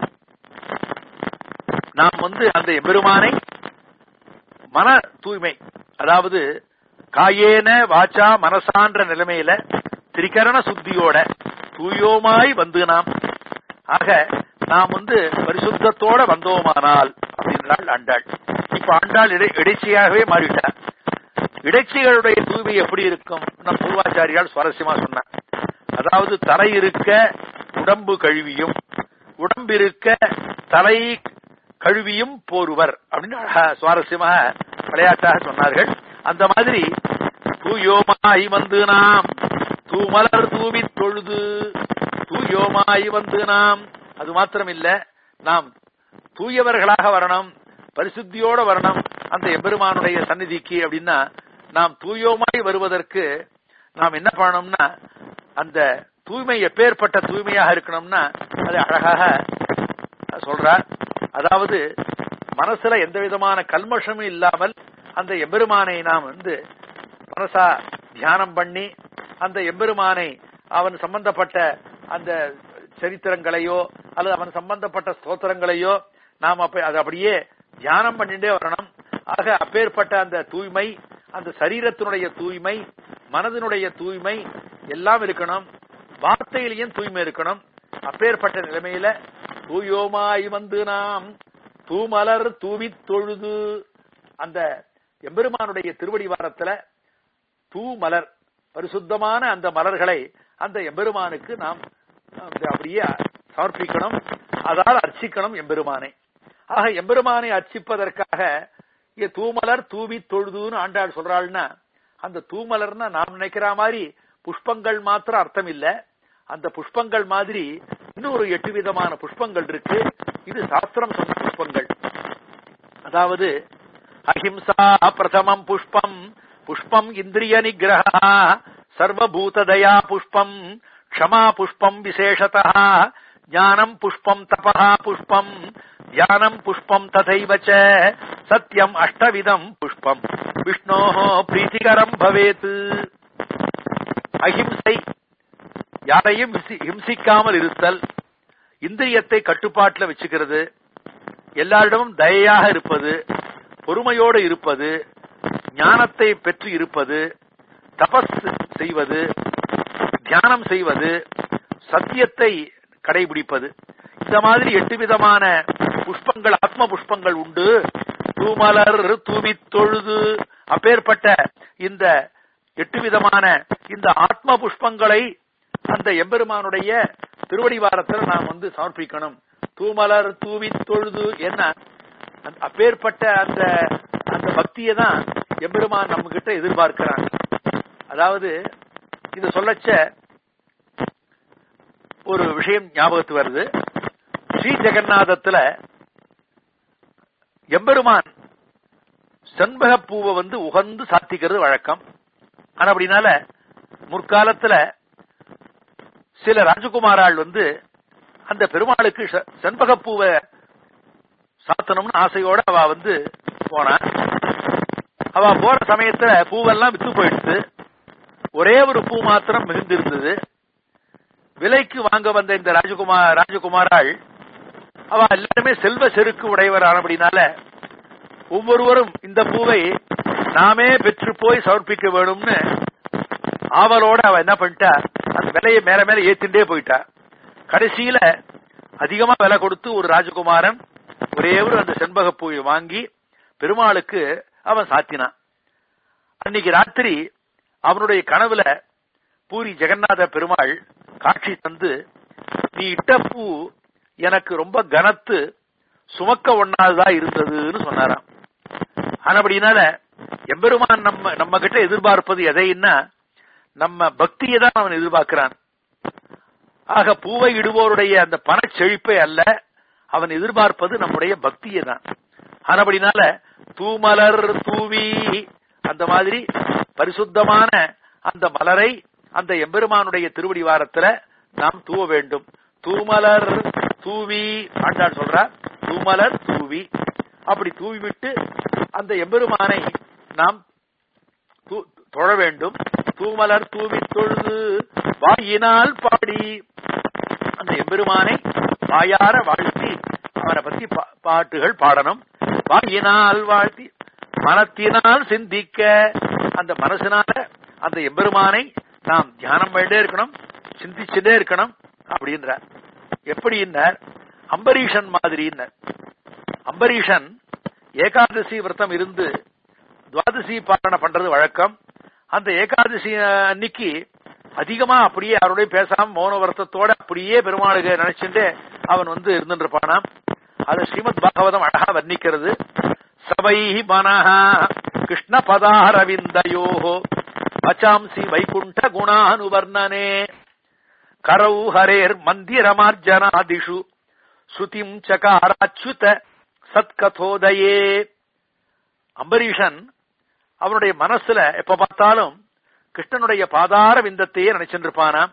நாம் வந்து அந்த எம்பெருமானை மன தூய்மை அதாவது காயேன வாச்சா மனசான்ற நிலைமையில திரிகரண சுத்தியோட தூயோமாய் வந்து நாம் ஆக நாம் வந்து பரிசுத்தத்தோட வந்தோமானால் அப்படின்றாள் ஆண்டாள் இப்ப ஆண்டாள் இடை இடைச்சியாகவே மாறிட்டார் இடைச்சிகளுடைய தூய்மை எப்படி இருக்கும் நம் பூர்வாச்சாரியால் சுவாரஸ்யமா சொன்னார் அதாவது தலை இருக்க உடம்பு கழுவியும் உடம்பிருக்க தலை கழுவியும் போருவர் அப்படின்னு அழகா சுவாரஸ்யமாக விளையாட்டாக சொன்னார்கள் அந்த மாதிரி தூயோமாய் வந்து நாம் தூமலர் தூவி தொழுது தூயோமாய் வந்து நாம் அது மாத்திரமில்ல நாம் தூயவர்களாக வரணும் பரிசுத்தியோட வரணும் அந்த எம்பெருமானுடைய சந்நிதிக்கு அப்படின்னா நாம் தூயோமாய் வருவதற்கு நாம் என்ன பண்ணணும்னா அந்த தூய்மை எப்பேற்பட்ட தூய்மையாக இருக்கணும்னா அது அழகாக சொல்றார் அதாவது மனசுல எந்த விதமான கல்மஷமும் இல்லாமல் அந்த எம்பெருமானை நாம் வந்து மனசா தியானம் பண்ணி அந்த எம்பெருமானை அவன் சம்பந்தப்பட்ட அந்த சரித்திரங்களையோ அல்லது அவன் சம்பந்தப்பட்ட ஸ்தோத்திரங்களையோ நாம் அப்ப அது அப்படியே தியானம் பண்ணிட்டே வரணும் ஆக அப்பேற்பட்ட அந்த தூய்மை அந்த சரீரத்தினுடைய தூய்மை மனதினுடைய தூய்மை எல்லாம் இருக்கணும் வார்த்தையிலையும் தூய்மை இருக்கணும் அப்பேற்பட்ட நிலைமையில தூயோமாய் வந்து நாம் தூமலர் தூவி தொழுது அந்த எம்பெருமானுடைய திருவடி வாரத்துல தூமலர் பரிசுத்தமான அந்த மலர்களை அந்த எம்பெருமானுக்கு நாம் வந்து அப்படியே சமர்ப்பிக்கணும் அதால் அர்ச்சிக்கணும் எம்பெருமானை ஆக எம்பெருமானை அர்ச்சிப்பதற்காக இங்க தூமலர் தூவி தொழுதுன்னு ஆண்டாள் சொல்றாள்னா அந்த தூமலர்னா நாம் நினைக்கிற மாதிரி புஷ்பங்கள் மாத்திரம் அர்த்தம் இல்ல அந்த புஷ்பங்கள் மாதிரி இன்னொரு எட்டு விதமான புஷ்பங்கள் இருக்கு இது சாஸ்திரம் சொன்ன புஷ்பங்கள் அதாவது அஹிம்சா பிரதமம் புஷ்பம் புஷ்பம் இந்திரிய நிகிரகா சர்வபூததயா புஷ்பம் க்ஷமா புஷ்பம் விசேஷதா ஞானம் புஷ்பம் தபா புஷ்பம் தியானம் புஷ்பம் ததைவ ச சத்யம் அஷ்டவிதம் புஷ்பம் விஷ்ணோ பிரீத்திகரம் பவேத் அஹிம்சை யாரையும் ஹிம்சி- ஹிம்சிக்காமல் இருத்தல் இந்திரியத்தை கட்டுப்பாட்டில் வச்சுக்கிறது எல்லாரிடமும் தயையாக இருப்பது பொறுமையோடு இருப்பது ஞானத்தை பெற்று இருப்பது தபஸ் செய்வது தியானம் செய்வது சத்தியத்தை கடைபிடிப்பது இந்த மாதிரி எட்டு விதமான புஷ்பங்கள் ஆத்ம புஷ்பங்கள் உண்டு தூமலர் தூவி தொழுது அப்பேற்பட்ட இந்த எட்டு விதமான இந்த ஆத்ம புஷ்பங்களை அந்த எம்பெருமானுடைய திருவடிவாரத்தில் நாம் வந்து சமர்ப்பிக்கணும் தூமலர் தூவி தொழுது என்ன அந்த அப்பேற்பட்ட அந்த அந்த பக்தியை தான் எம்பெருமான் நம்ம கிட்ட எதிர்பார்க்கிறான் அதாவது இது சொல்லச்ச ஒரு விஷயம் ஞாபகத்து வருது ஸ்ரீ ஜெகநாதத்துல எம்பெருமான் செண்பக பூவை வந்து உகந்து சாத்திக்கிறது வழக்கம் ஆனா அப்படினால முற்காலத்துல சில ராஜகுமாராள் வந்து அந்த பெருமாளுக்கு செ- செண்பகப் பூவை சாத்தணும்னு ஆசையோட அவ வந்து போனா அவ போற சமயத்துல பூவெல்லாம் வித்து போயிடுச்சு ஒரே ஒரு பூ மாத்திரம் மிகுந்திருந்தது விலைக்கு வாங்க வந்த இந்த ராஜகுமார் ராஜகுமாராள் அவ எல்லாருமே செல்வ செருக்கு உடையவர் ஆனபடினால ஒவ்வொருவரும் இந்த பூவை நாமே பெற்று போய் சமர்ப்பிக்க வேணும்னு ஆவலோட அவ என்ன பண்ணிட்டா அந்த விலையை மேல மேல ஏத்திண்டே போயிட்டா கடைசியில அதிகமா விலை கொடுத்து ஒரு ராஜகுமாரன் ஒரே ஒரு அந்த செண்பக பூவை வாங்கி பெருமாளுக்கு அவன் சாத்தினான் அன்னைக்கு ராத்திரி அவனுடைய கனவுல பூரி ஜெகநாத பெருமாள் காட்சி தந்து நீ இட்ட பூ எனக்கு ரொம்ப கனத்து சுமக்க ஒண்ணாததா இருந்ததுன்னு சொன்னாராம் ஆனபடினால எம்பெருமான் நம்ம நம்ம கிட்ட எதிர்பார்ப்பது எதைன்னா நம்ம பக்தியை தான் அவன் எதிர்பார்க்கிறான் ஆக பூவை இடுவோருடைய அந்த பணச் செழிப்பை அல்ல அவன் எதிர்பார்ப்பது நம்முடைய பக்தியை தான் ஆனபடினால தூமலர் தூவி அந்த மாதிரி பரிசுத்தமான அந்த மலரை அந்த எம்பெருமானுடைய திருவடி வாரத்துல நாம் தூவ வேண்டும் தூமலர் தூவி ஆண்டாள் சொல்றா தூமலர் தூவி அப்படி தூவி விட்டு அந்த எம்பெருமானை நாம் தூ- தொழ வேண்டும் தூமலர் தூவி தொழுது வாயினால் பாடி அந்த எம்பெருமானை வாயார வாழ்த்தி அவனை பத்தி பா- பாட்டுகள் பாடணும் வாயினால் வாழ்த்தி மனத்தினால் சிந்திக்க அந்த மனசினால அந்த எம்பெருமானை நாம் தியானம் பண்ணிட்டே இருக்கணும் சிந்திச்சுட்டே இருக்கணும் அப்படின்றார் எப்படின்னார் அம்பரீஷன் மாதிரின்னார் அம்பரீஷன் ஏகாதசி விரதம் இருந்து துவாதசி பாரணை பண்றது வழக்கம் அந்த ஏகாதசி அஹ், அன்னைக்கு அதிகமா அப்படியே யாரோடய பேசாம மௌன விரதத்தோட அப்படியே பெருமாளுக்கு நினைச்சுட்டு அவன் வந்து இருந்துட்டு இருப்பானாம் அது ஸ்ரீமத் பாகவதம் அழகா வர்ணிக்கிறது சபை மனஹ கிருஷ்ண பதாரவிந்தயோ வச்சாம்சி வைகுண்ட குணானுவர்ணனே கரௌ ஹரேர் மந்திரமார்ஜனாதிஷு ஸ்ருதிம் சகாராச்சுத சத்கதோதயே அம்பரீஷன் அவனுடைய மனசுல எப்ப பார்த்தாலும் கிருஷ்ணனுடைய பாதார விந்தத்தையே நினைச்சுட்டு இருப்பானாம்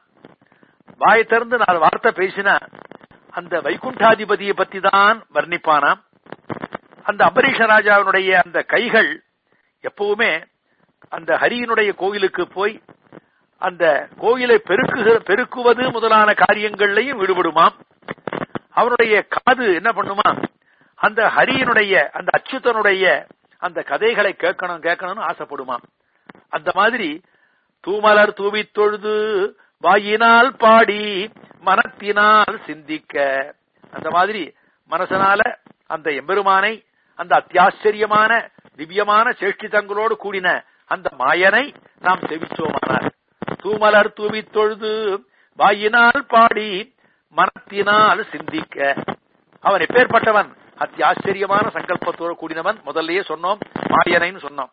வாய் திறந்து நாலு வார்த்தை பேசினா அந்த வைகுண்டாதிபதியை பத்தி தான் வர்ணிப்பானாம் அந்த அம்பரீஷ ராஜாவினுடைய அந்த கைகள் எப்பவுமே அந்த ஹரியினுடைய கோயிலுக்கு போய் அந்த கோயிலை பெருக்குகிற பெருக்குவது முதலான காரியங்கள்லையும் ஈடுபடுமாம் அவனுடைய காது என்ன பண்ணுமா அந்த ஹரியினுடைய அந்த அச்சுதனுடைய அந்த கதைகளை கேட்கணும் கேட்கணும்னு ஆசைப்படுமாம் அந்த மாதிரி தூமலர் தூவித் தொழுது வாயினால் பாடி மனத்தினால் சிந்திக்க அந்த மாதிரி மனசனால அந்த எம்பெருமானை அந்த அத்தியாச்சரியமான திவ்யமான சேஷ்டிதங்களோடு கூடின அந்த மாயனை நாம் செவிச்சோமானார் தூமலர் தூவித் தொழுது வாயினால் பாடி மனத்தினால் சிந்திக்க அவன் எப்பேற்பட்டவன் அத்தியாச்சரியமான சங்கல்பத்தோடு கூடினவன் முதல்லயே சொன்னோம் மாயனைன்னு சொன்னோம்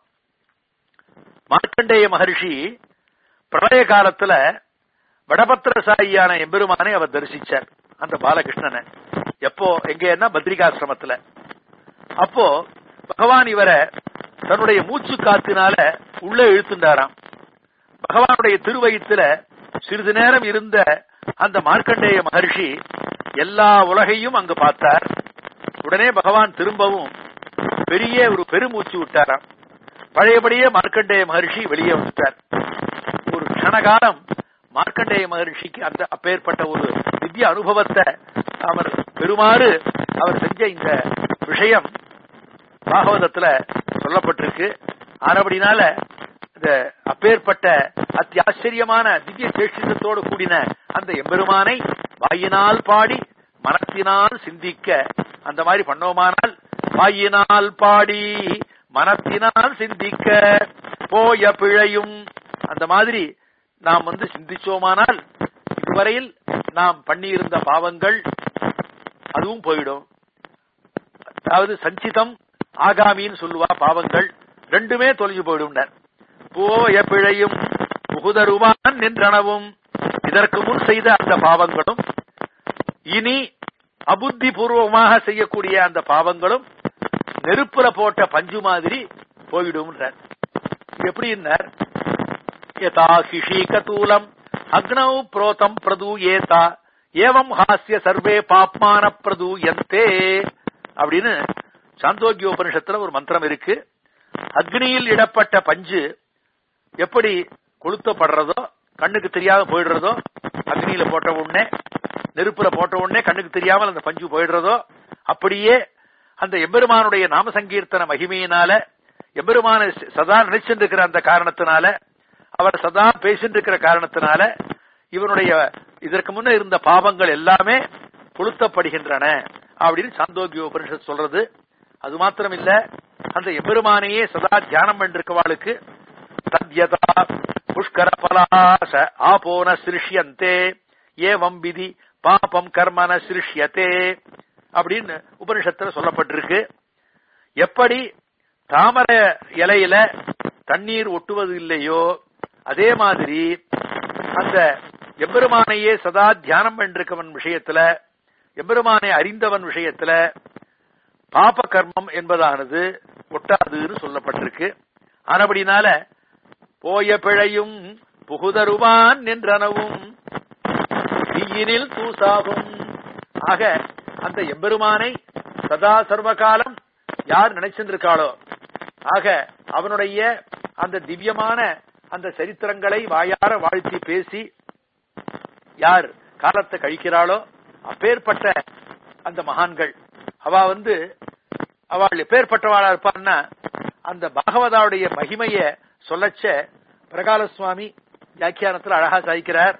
மார்க்கண்டேய மகர்ஷி பிரளய காலத்துல வடபத்திரசாயியான எம்பெருமானை அவர் தரிசிச்சார் அந்த பாலகிருஷ்ணனை எப்போ எங்கன்னா பத்ரிகாசிரமத்துல அப்போ பகவான் இவரை தன்னுடைய மூச்சு காத்தினால உள்ள இழுத்துண்டாராம் பகவானுடைய திருவயித்துல சிறிது நேரம் இருந்த அந்த மார்க்கண்டேய மகர்ஷி எல்லா உலகையும் அங்கு பார்த்தார் உடனே பகவான் திரும்பவும் பெரிய ஒரு பெருமூச்சு விட்டாராம் பழையபடியே மார்க்கண்டேய மகர்ஷி வெளியே வந்துட்டார் ஒரு கணகாலம் மார்க்கண்டேய மகர்ஷிக்கு அந்த அப்பேற்பட்ட ஒரு திவ்ய அனுபவத்தை அவர் பெறுமாறு அவர் செஞ்ச இந்த விஷயம் பாகவதத்துல சொல்லப்பட்டிருக்கு ஆனபடினால இந்த அப்பேற்பட்ட அத்தியாச்சரியமான திவ்ய சேஷிதத்தோடு கூடின அந்த எம்பெருமானை வாயினால் பாடி மனத்தினால் சிந்திக்க அந்த மாதிரி பண்ணோமானால் வாயினால் பாடி மனத்தினால் சிந்திக்க போய பிழையும் அந்த மாதிரி நாம் வந்து சிந்திச்சோமானால் இதுவரையில் நாம் பண்ணியிருந்த பாவங்கள் அதுவும் போயிடும் அதாவது சஞ்சிதம் ஆகாமின்னு சொல்லுவா பாவங்கள் ரெண்டுமே தொலைஞ்சு போயிடும் போய பிழையும் புகுதருவான் நின்றனவும் இதற்கு முன் செய்த அந்த பாவங்களும் இனி அபுத்தி பூர்வமாக செய்யக்கூடிய அந்த பாவங்களும் நெருப்புல போட்ட பஞ்சு மாதிரி போயிடும் எப்படின்னார் யதா ஹிஷீகதூலம் அக்னௌ புரோதம் பிரதூயேதா ஏவம் ஹாஸ்ய சர்வே பாப்மான பிரதூயந்தே அப்படின்னு சாந்தோக்கிய உபனிஷத்துல ஒரு மந்திரம் இருக்கு அக்னியில் இடப்பட்ட பஞ்சு எப்படி கொளுத்தப்படுறதோ கண்ணுக்கு தெரியாம போயிடுறதோ அக்னியில போட்ட உடனே நெருப்புல போட்ட உடனே கண்ணுக்கு தெரியாமல் அந்த பஞ்சு போயிடுறதோ அப்படியே அந்த எம்பெருமானுடைய நாம சங்கீர்த்தன மகிமையினால எம்பெருமான சதா நினைச்சுட்டு இருக்கிற அந்த காரணத்தினால அவர் சதா பேசிட்டு இருக்கிற காரணத்தினால இவனுடைய இதற்கு முன்ன இருந்த பாவங்கள் எல்லாமே புழுத்தப்படுகின்றன அப்படின்னு சாந்தோக்கிய உபனிஷத் சொல்றது அது மாத்திரம் இல்ல அந்த எம்பெருமானையே சதா தியானம் பண்ணிருக்கவாளுக்கு தத்யதா புஷ்கர பலாச ஆபோன சிருஷ்யந்தே ஏவம் விதி பாபம் கர்மன சிருஷ்யத்தே அப்படின்னு உபனிஷத்துல சொல்லப்பட்டிருக்கு எப்படி தாமரை இலையில தண்ணீர் ஒட்டுவது இல்லையோ அதே மாதிரி அந்த எம்பெருமானையே சதா தியானம் பண்ணிருக்கவன் விஷயத்துல எம்பெருமானை அறிந்தவன் விஷயத்துல பாப கர்மம் என்பதானது ஒட்டாதுன்னு சொல்லப்பட்டிருக்கு ஆனபடினால போய பிழையும் புகுதருவான் நின்றனவும் தீயினில் தூசாகும் ஆக அந்த எம்பெருமானை சதா சர்வகாலம் யார் நினைச்சிருக்காளோ ஆக அவனுடைய அந்த திவ்யமான அந்த சரித்திரங்களை வாயார வாழ்த்தி பேசி யார் காலத்தை கழிக்கிறாளோ அப்பேற்பட்ட அந்த மகான்கள் அவ வந்து அவள் எப்பேற்பட்டவாளா இருப்பான்னா அந்த பாகவதாவுடைய மகிமைய சொல்லச்ச பிரகால சுவாமி வியாக்கியானத்தில் அழகா சாய்க்கிறார்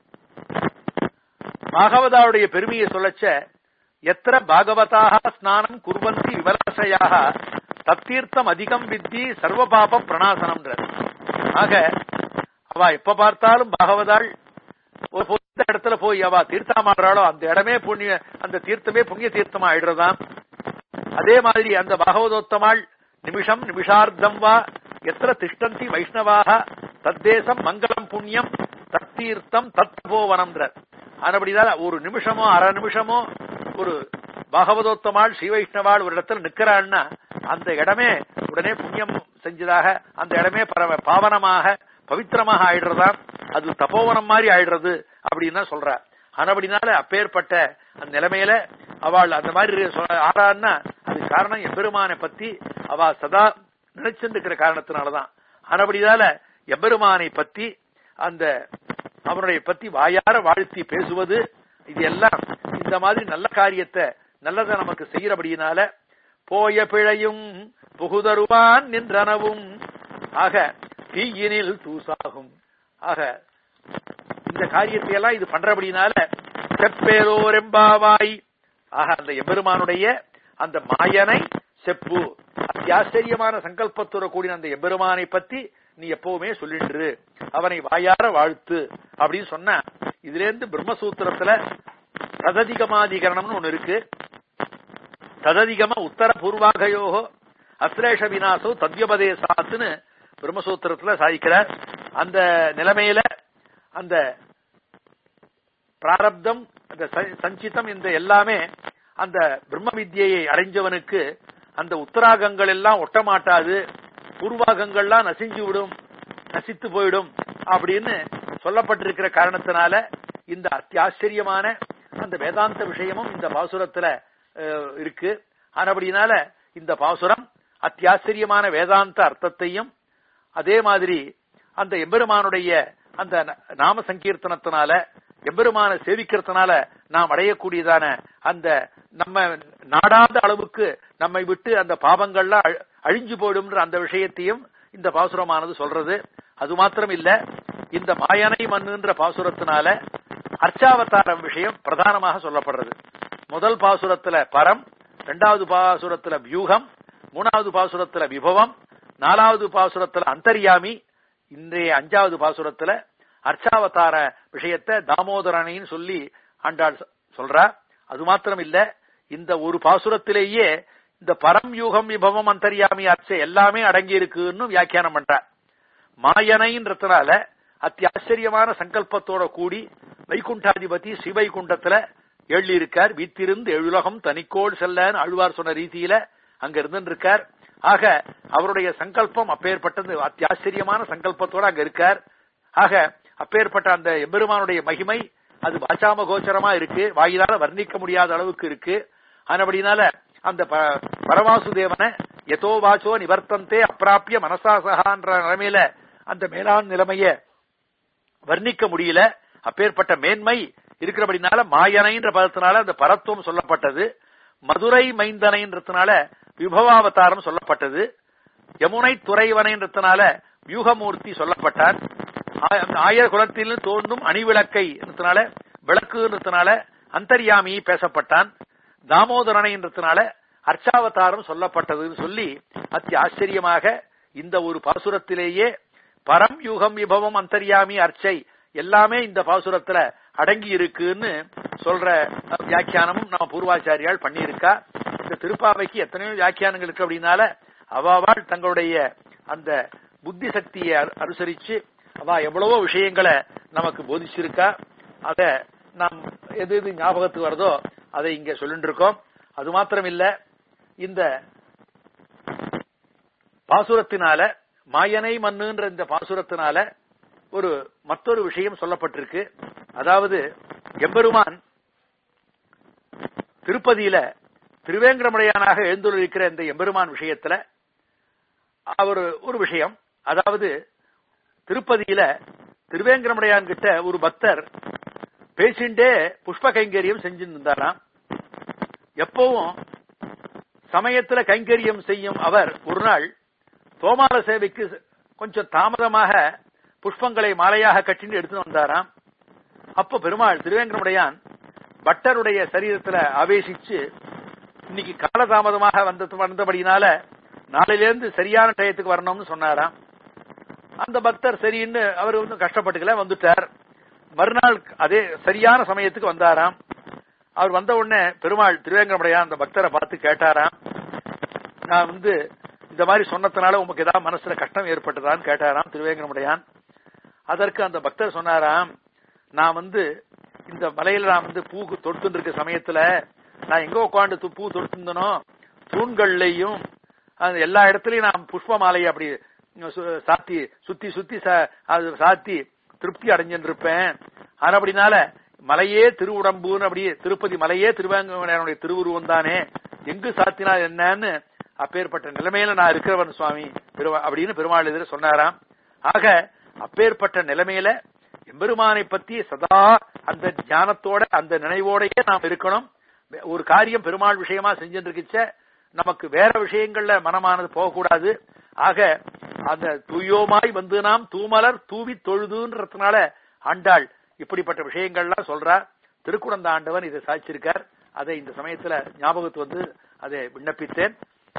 பாகவதாவுடைய பெருமையை சொல்லச்ச எத்திர பாகவதாக ஸ்நானம் குர்வந்தி விமலாசையாக தத்தீர்த்தம் அதிகம் வித்தி சர்வ பாப பிரணாசனம் ஆக அவ எப்ப பார்த்தாலும் பாகவதாள் ஒரு பொந்த இடத்துல போய் அவ தீர்த்தமாடுறாளோ அந்த இடமே புண்ணிய அந்த தீர்த்தமே புண்ணிய தீர்த்தமா ஆயிடுறதாம் அதே மாதிரி அந்த பாகவதோத்தமாள் நிமிஷம் நிமிஷார்த்தம் வா எத்திர திஷ்டந்தி வைஷ்ணவாக தத்தேசம் மங்களம் புண்ணியம் தத்தீர்த்தம் தத்தபோவனம்ன்றார் அதுபடிதான் ஒரு நிமிஷமோ அரை நிமிஷமோ ஒரு பாகவதோத்தமாள் ஸ்ரீ வைஷ்ணவாள் ஒரு இடத்துல நிக்கிறாள்னா அந்த இடமே உடனே புண்ணியம் செஞ்சதாக அந்த இடமே பரவ பாவனமாக பவித்திரமாக ஆயிடுறதாம் அது தபோவனம் மாதிரி ஆயிடுறது அப்படின்னு தான் சொல்ற ஆனபடினால அப்பேற்பட்ட அந்த நிலைமையில அவள் அந்த மாதிரி சொல்ல- ஆறான்னா அது காரணம் எம்பெருமானை பத்தி அவ சதா நினைச்சுட்டு இருக்கிற காரணத்தினாலதான் ஆனபடினால எம்பெருமானை பத்தி அந்த அவனுடைய பத்தி வாயார வாழ்த்தி பேசுவது இது எல்லாம் இந்த மாதிரி நல்ல காரியத்தை நல்லதை நமக்கு செய்யறபடியினால போய பிழையும் புகுதருவான் நின்றனவும் ஆக தீயினில் தூசாகும் ஆக இந்த காரியத்தை எல்லாம் இது பண்றபடினால செப்பேரோரெம்பாவாய் ஆக அந்த எம்பெருமானுடைய அந்த மாயனை செப்பு அத்தியாச்சரியமான சங்கல்பத்தோட கூடிய அந்த எம்பெருமானை பத்தி நீ எப்பவுமே சொல்லிட்டு அவனை வாயார வாழ்த்து அப்படின்னு சொன்ன இதுல இருந்து பிரம்மசூத்திரத்துல தததிகமாதிகரணம்னு ஒண்ணு இருக்கு தததிகம உத்தர பூர்வாகயோகோ அஸ்லேஷ வினாசோ தத்யபதேசாத்துன்னு பிரம்மசூத்திரத்துல சாதிக்கிறார் அந்த நிலைமையில அந்த பிராரப்தம் அந்த ச- சஞ்சிதம் இந்த எல்லாமே அந்த பிரம்ம வித்யையை அடைஞ்சவனுக்கு அந்த உத்தராகங்கள் எல்லாம் ஒட்ட மாட்டாது பூர்வாகங்கள்லாம் நசிஞ்சு விடும் நசித்து போயிடும் அப்படின்னு சொல்லப்பட்டிருக்கிற காரணத்தினால இந்த அத்தியாச்சரியமான அந்த வேதாந்த விஷயமும் இந்த பாசுரத்துல அஹ், இருக்கு ஆனபடினால இந்த பாசுரம் அத்தியாச்சரியமான வேதாந்த அர்த்தத்தையும் அதே மாதிரி அந்த எம்பெருமானுடைய அந்த ந- நாம சங்கீர்த்தனத்தினால எம்பெருமான சேவிக்கிறதுனால நாம் அடையக்கூடியதான அந்த நம்ம நாடாத அளவுக்கு நம்மை விட்டு அந்த பாவங்கள்லாம் அழி- அழிஞ்சு போயிடும்ன்ற அந்த விஷயத்தையும் இந்த பாசுரமானது சொல்றது அது மாத்திரம் இல்ல இந்த மாயனை மண்ணுன்ற பாசுரத்தினால அர்ச்சாவதாரம் விஷயம் பிரதானமாக சொல்லப்படுறது முதல் பாசுரத்துல பரம் இரண்டாவது பாசுரத்துல வியூகம் மூணாவது பாசுரத்துல விபவம் நாலாவது பாசுரத்துல அந்தர்யாமி இன்றைய அஞ்சாவது பாசுரத்துல அர்ச்சாவதார விஷயத்தை தாமோதரனைன்னு சொல்லி ஆண்டாள் சொ- சொல்றா அது மாத்திரம் இல்ல இந்த ஒரு பாசுரத்திலேயே இந்த பரம் யூகம் விபவம் அந்தர்யாமி அர்ச்சை எல்லாமே அடங்கி இருக்குன்னு வியாக்கியானம் பண்றார் மாயனைன்றதுனால அத்தியாச்சரியமான சங்கல்பத்தோட கூடி வைகுண்டாதிபதி ஸ்ரீவைகுண்டத்துல எழுதி இருக்கார் வீத்திருந்து எழுலகம் தனிக்கோள் செல்லன்னு அழுவார் சொன்ன ரீதியில அங்க இருந்து இருக்கார் ஆக அவருடைய சங்கல்பம் அப்பேற்பட்டது அத்தியாச்சரியமான சங்கல்பத்தோட அங்க இருக்கார் ஆக அப்பேற்பட்ட அந்த எம்பெருமானுடைய மகிமை அது வாச்சாம கோச்சரமா இருக்கு வாயிலால வர்ணிக்க முடியாத அளவுக்கு இருக்கு ஆனபடினால அந்த ப- பரமாசுதேவனை எதோ வாச்சோ நிவர்த்தந்தே அப்பிராப்பிய மனசாசகான்ற நிலைமையில அந்த மேலாண் நிலைமைய வர்ணிக்க முடியல அப்பேற்பட்ட மேன்மை இருக்கிறபடினால மாயனைன்ற பதத்தினால அந்த பரத்துவம் சொல்லப்பட்டது மதுரை மைந்தனைன்றதுனால விபவாவதாரம் சொல்லப்பட்டது யமுனை துறைவனைன்றதுனால வியூகமூர்த்தி சொல்லப்பட்டார் ஆ- அந்த ஆயர் குலத்தில் தோன்றும் அணிவிளக்கைன்றதுனால விளக்குன்றதுனால அந்தர்யாமி பேசப்பட்டான் தாமோதரனைன்றதுனால அர்ச்சாவதாரம் சொல்லப்பட்டதுன்னு சொல்லி அத்தி ஆச்சரியமாக இந்த ஒரு பாசுரத்திலேயே பரம் யுகம் விபவம் அந்தர்யாமி அர்ச்சை எல்லாமே இந்த பாசுரத்துல அடங்கி இருக்குன்னு சொல்ற அஹ், வியாக்கியானமும் நம்ம பூர்வாச்சாரியால் பண்ணியிருக்கா இந்த திருப்பாவைக்கு எத்தனையோ வியாக்கியானங்கள் இருக்கு அப்படின்னால அவாவால் தங்களுடைய அந்த புத்தி சக்தியை அரு- அனுசரிச்சு அவ எவ்வளவோ விஷயங்களை நமக்கு போதிச்சிருக்கா அத நாம் எது எது ஞாபகத்துக்கு வருதோ அதை இங்க சொல்லிட்டு இருக்கோம் அது மாத்திரம் இல்ல இந்த பாசுரத்தினால மாயனை மண்ணுன்ற இந்த பாசுரத்தினால ஒரு மற்றொரு விஷயம் சொல்லப்பட்டிருக்கு அதாவது எம்பெருமான் திருப்பதியில திருவேங்கடமுடையானாக எழுந்துள்ளிருக்கிற இந்த எம்பெருமான் விஷயத்துல அவர் ஒரு விஷயம் அதாவது திருப்பதியில திருவேங்கடமுடையான் கிட்ட ஒரு பக்தர் பேசிண்டே புஷ்ப கைங்கரியம் செஞ்சுட்டு இருந்தாராம் எப்பவும் சமயத்துல கைங்கரியம் செய்யும் அவர் ஒரு நாள் தோமால சேவைக்கு கொஞ்சம் தாமதமாக புஷ்பங்களை மாலையாக கட்டின்னு எடுத்துட்டு வந்தாராம் அப்ப பெருமாள் திருவேங்கடமுடையான் பட்டருடைய சரீரத்துல ஆவேசிச்சு இன்னைக்கு காலதாமதமாக வந்த வந்தபடினால நாளையிலிருந்து சரியான டயத்துக்கு வரணும்னு சொன்னாராம் அந்த பக்தர் சரின்னு அவர் ஒன்றும் கஷ்டப்பட்டுக்கல வந்துட்டார் மறுநாள் அதே சரியான சமயத்துக்கு வந்தாராம் அவர் வந்த உடனே பெருமாள் திருவேங்கடமுடையான் அந்த பக்தரை பார்த்து கேட்டாராம் நான் வந்து இந்த மாதிரி சொன்னதுனால உங்களுக்கு ஏதாவது மனசுல கஷ்டம் ஏற்பட்டதான்னு கேட்டாராம் திருவேங்கடமுடையான் அதற்கு அந்த பக்தர் சொன்னாராம் நான் வந்து இந்த மலையில நான் வந்து பூ தொடுத்துட்டு இருக்க சமயத்துல நான் எங்க உட்காந்து பூ தொடுத்துந்தனோ தூண்கள்லயும் அது எல்லா இடத்துலயும் நான் புஷ்ப மாலையை அப்படி சு- சாத்தி சுத்தி சுத்தி சா- அது சாத்தி திருப்தி அடைஞ்சுட்டு இருப்பேன் ஆனா அப்படினால மலையே திருவுடம்புன்னு அப்படியே திருப்பதி மலையே திருவேங்கனுடைய திருவுருவம் தானே எங்கு சாத்தினா என்னன்னு அப்பேற்பட்ட நிலைமையில நான் இருக்கிறவன் சுவாமி பெருமா- அப்படின்னு பெருமாள் எதிர சொன்னாராம் ஆக அப்பேற்பட்ட நிலைமையில எம்பெருமானை பத்தி சதா அந்த ஞானத்தோட அந்த நினைவோடயே நாம் இருக்கணும் ஒரு காரியம் பெருமாள் விஷயமா செஞ்சுட்டு இருக்குச்ச நமக்கு வேற விஷயங்கள்ல மனமானது போகக்கூடாது ஆக அந்த தூயோமாய் வந்து நாம் தூமலர் தூவி தொழுதுன்றதுனால ஆண்டாள் இப்படிப்பட்ட விஷயங்கள்லாம் சொல்றா திருக்குறந்த ஆண்டவன் இதை சாதிச்சிருக்கார் அதை இந்த சமயத்துல ஞாபகத்து வந்து அதை விண்ணப்பித்தேன்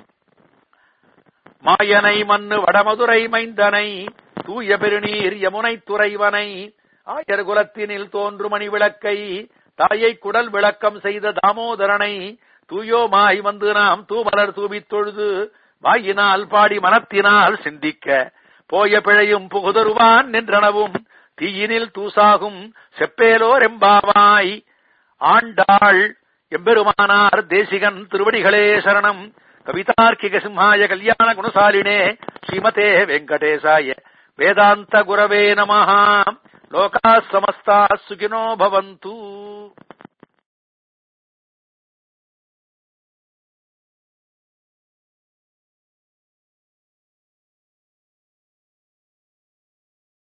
மாயனை மண்ணு வடமதுரை மைந்தனை தூய பெருநீர் யமுனை துறைவனை ஆயர் குலத்தினில் தோன்று மணி விளக்கை தாயை குடல் விளக்கம் செய்த தாமோதரனை தூயோமாய் வந்து நாம் தூமலர் தூவித் தொழுது வாயினால் பாடி மனத்தினால் சிந்திக்க போய பிழையும் புகுதருவான் நின்றனவும் தீயினில் தூசாகும் செப்பேலோர் எம்பாவாய் ஆண்டாள் எம்பெருமானார் தேசிகன் திருவடிகளே சரணம் கவிதார்க்கிக சிம்ஹாய கல்யாண குணசாலினே ஸ்ரீமதே வெங்கடேசாய வேதாந்த குரவே நமஹ லோகா சமஸ்தா சுகினோ பவந்து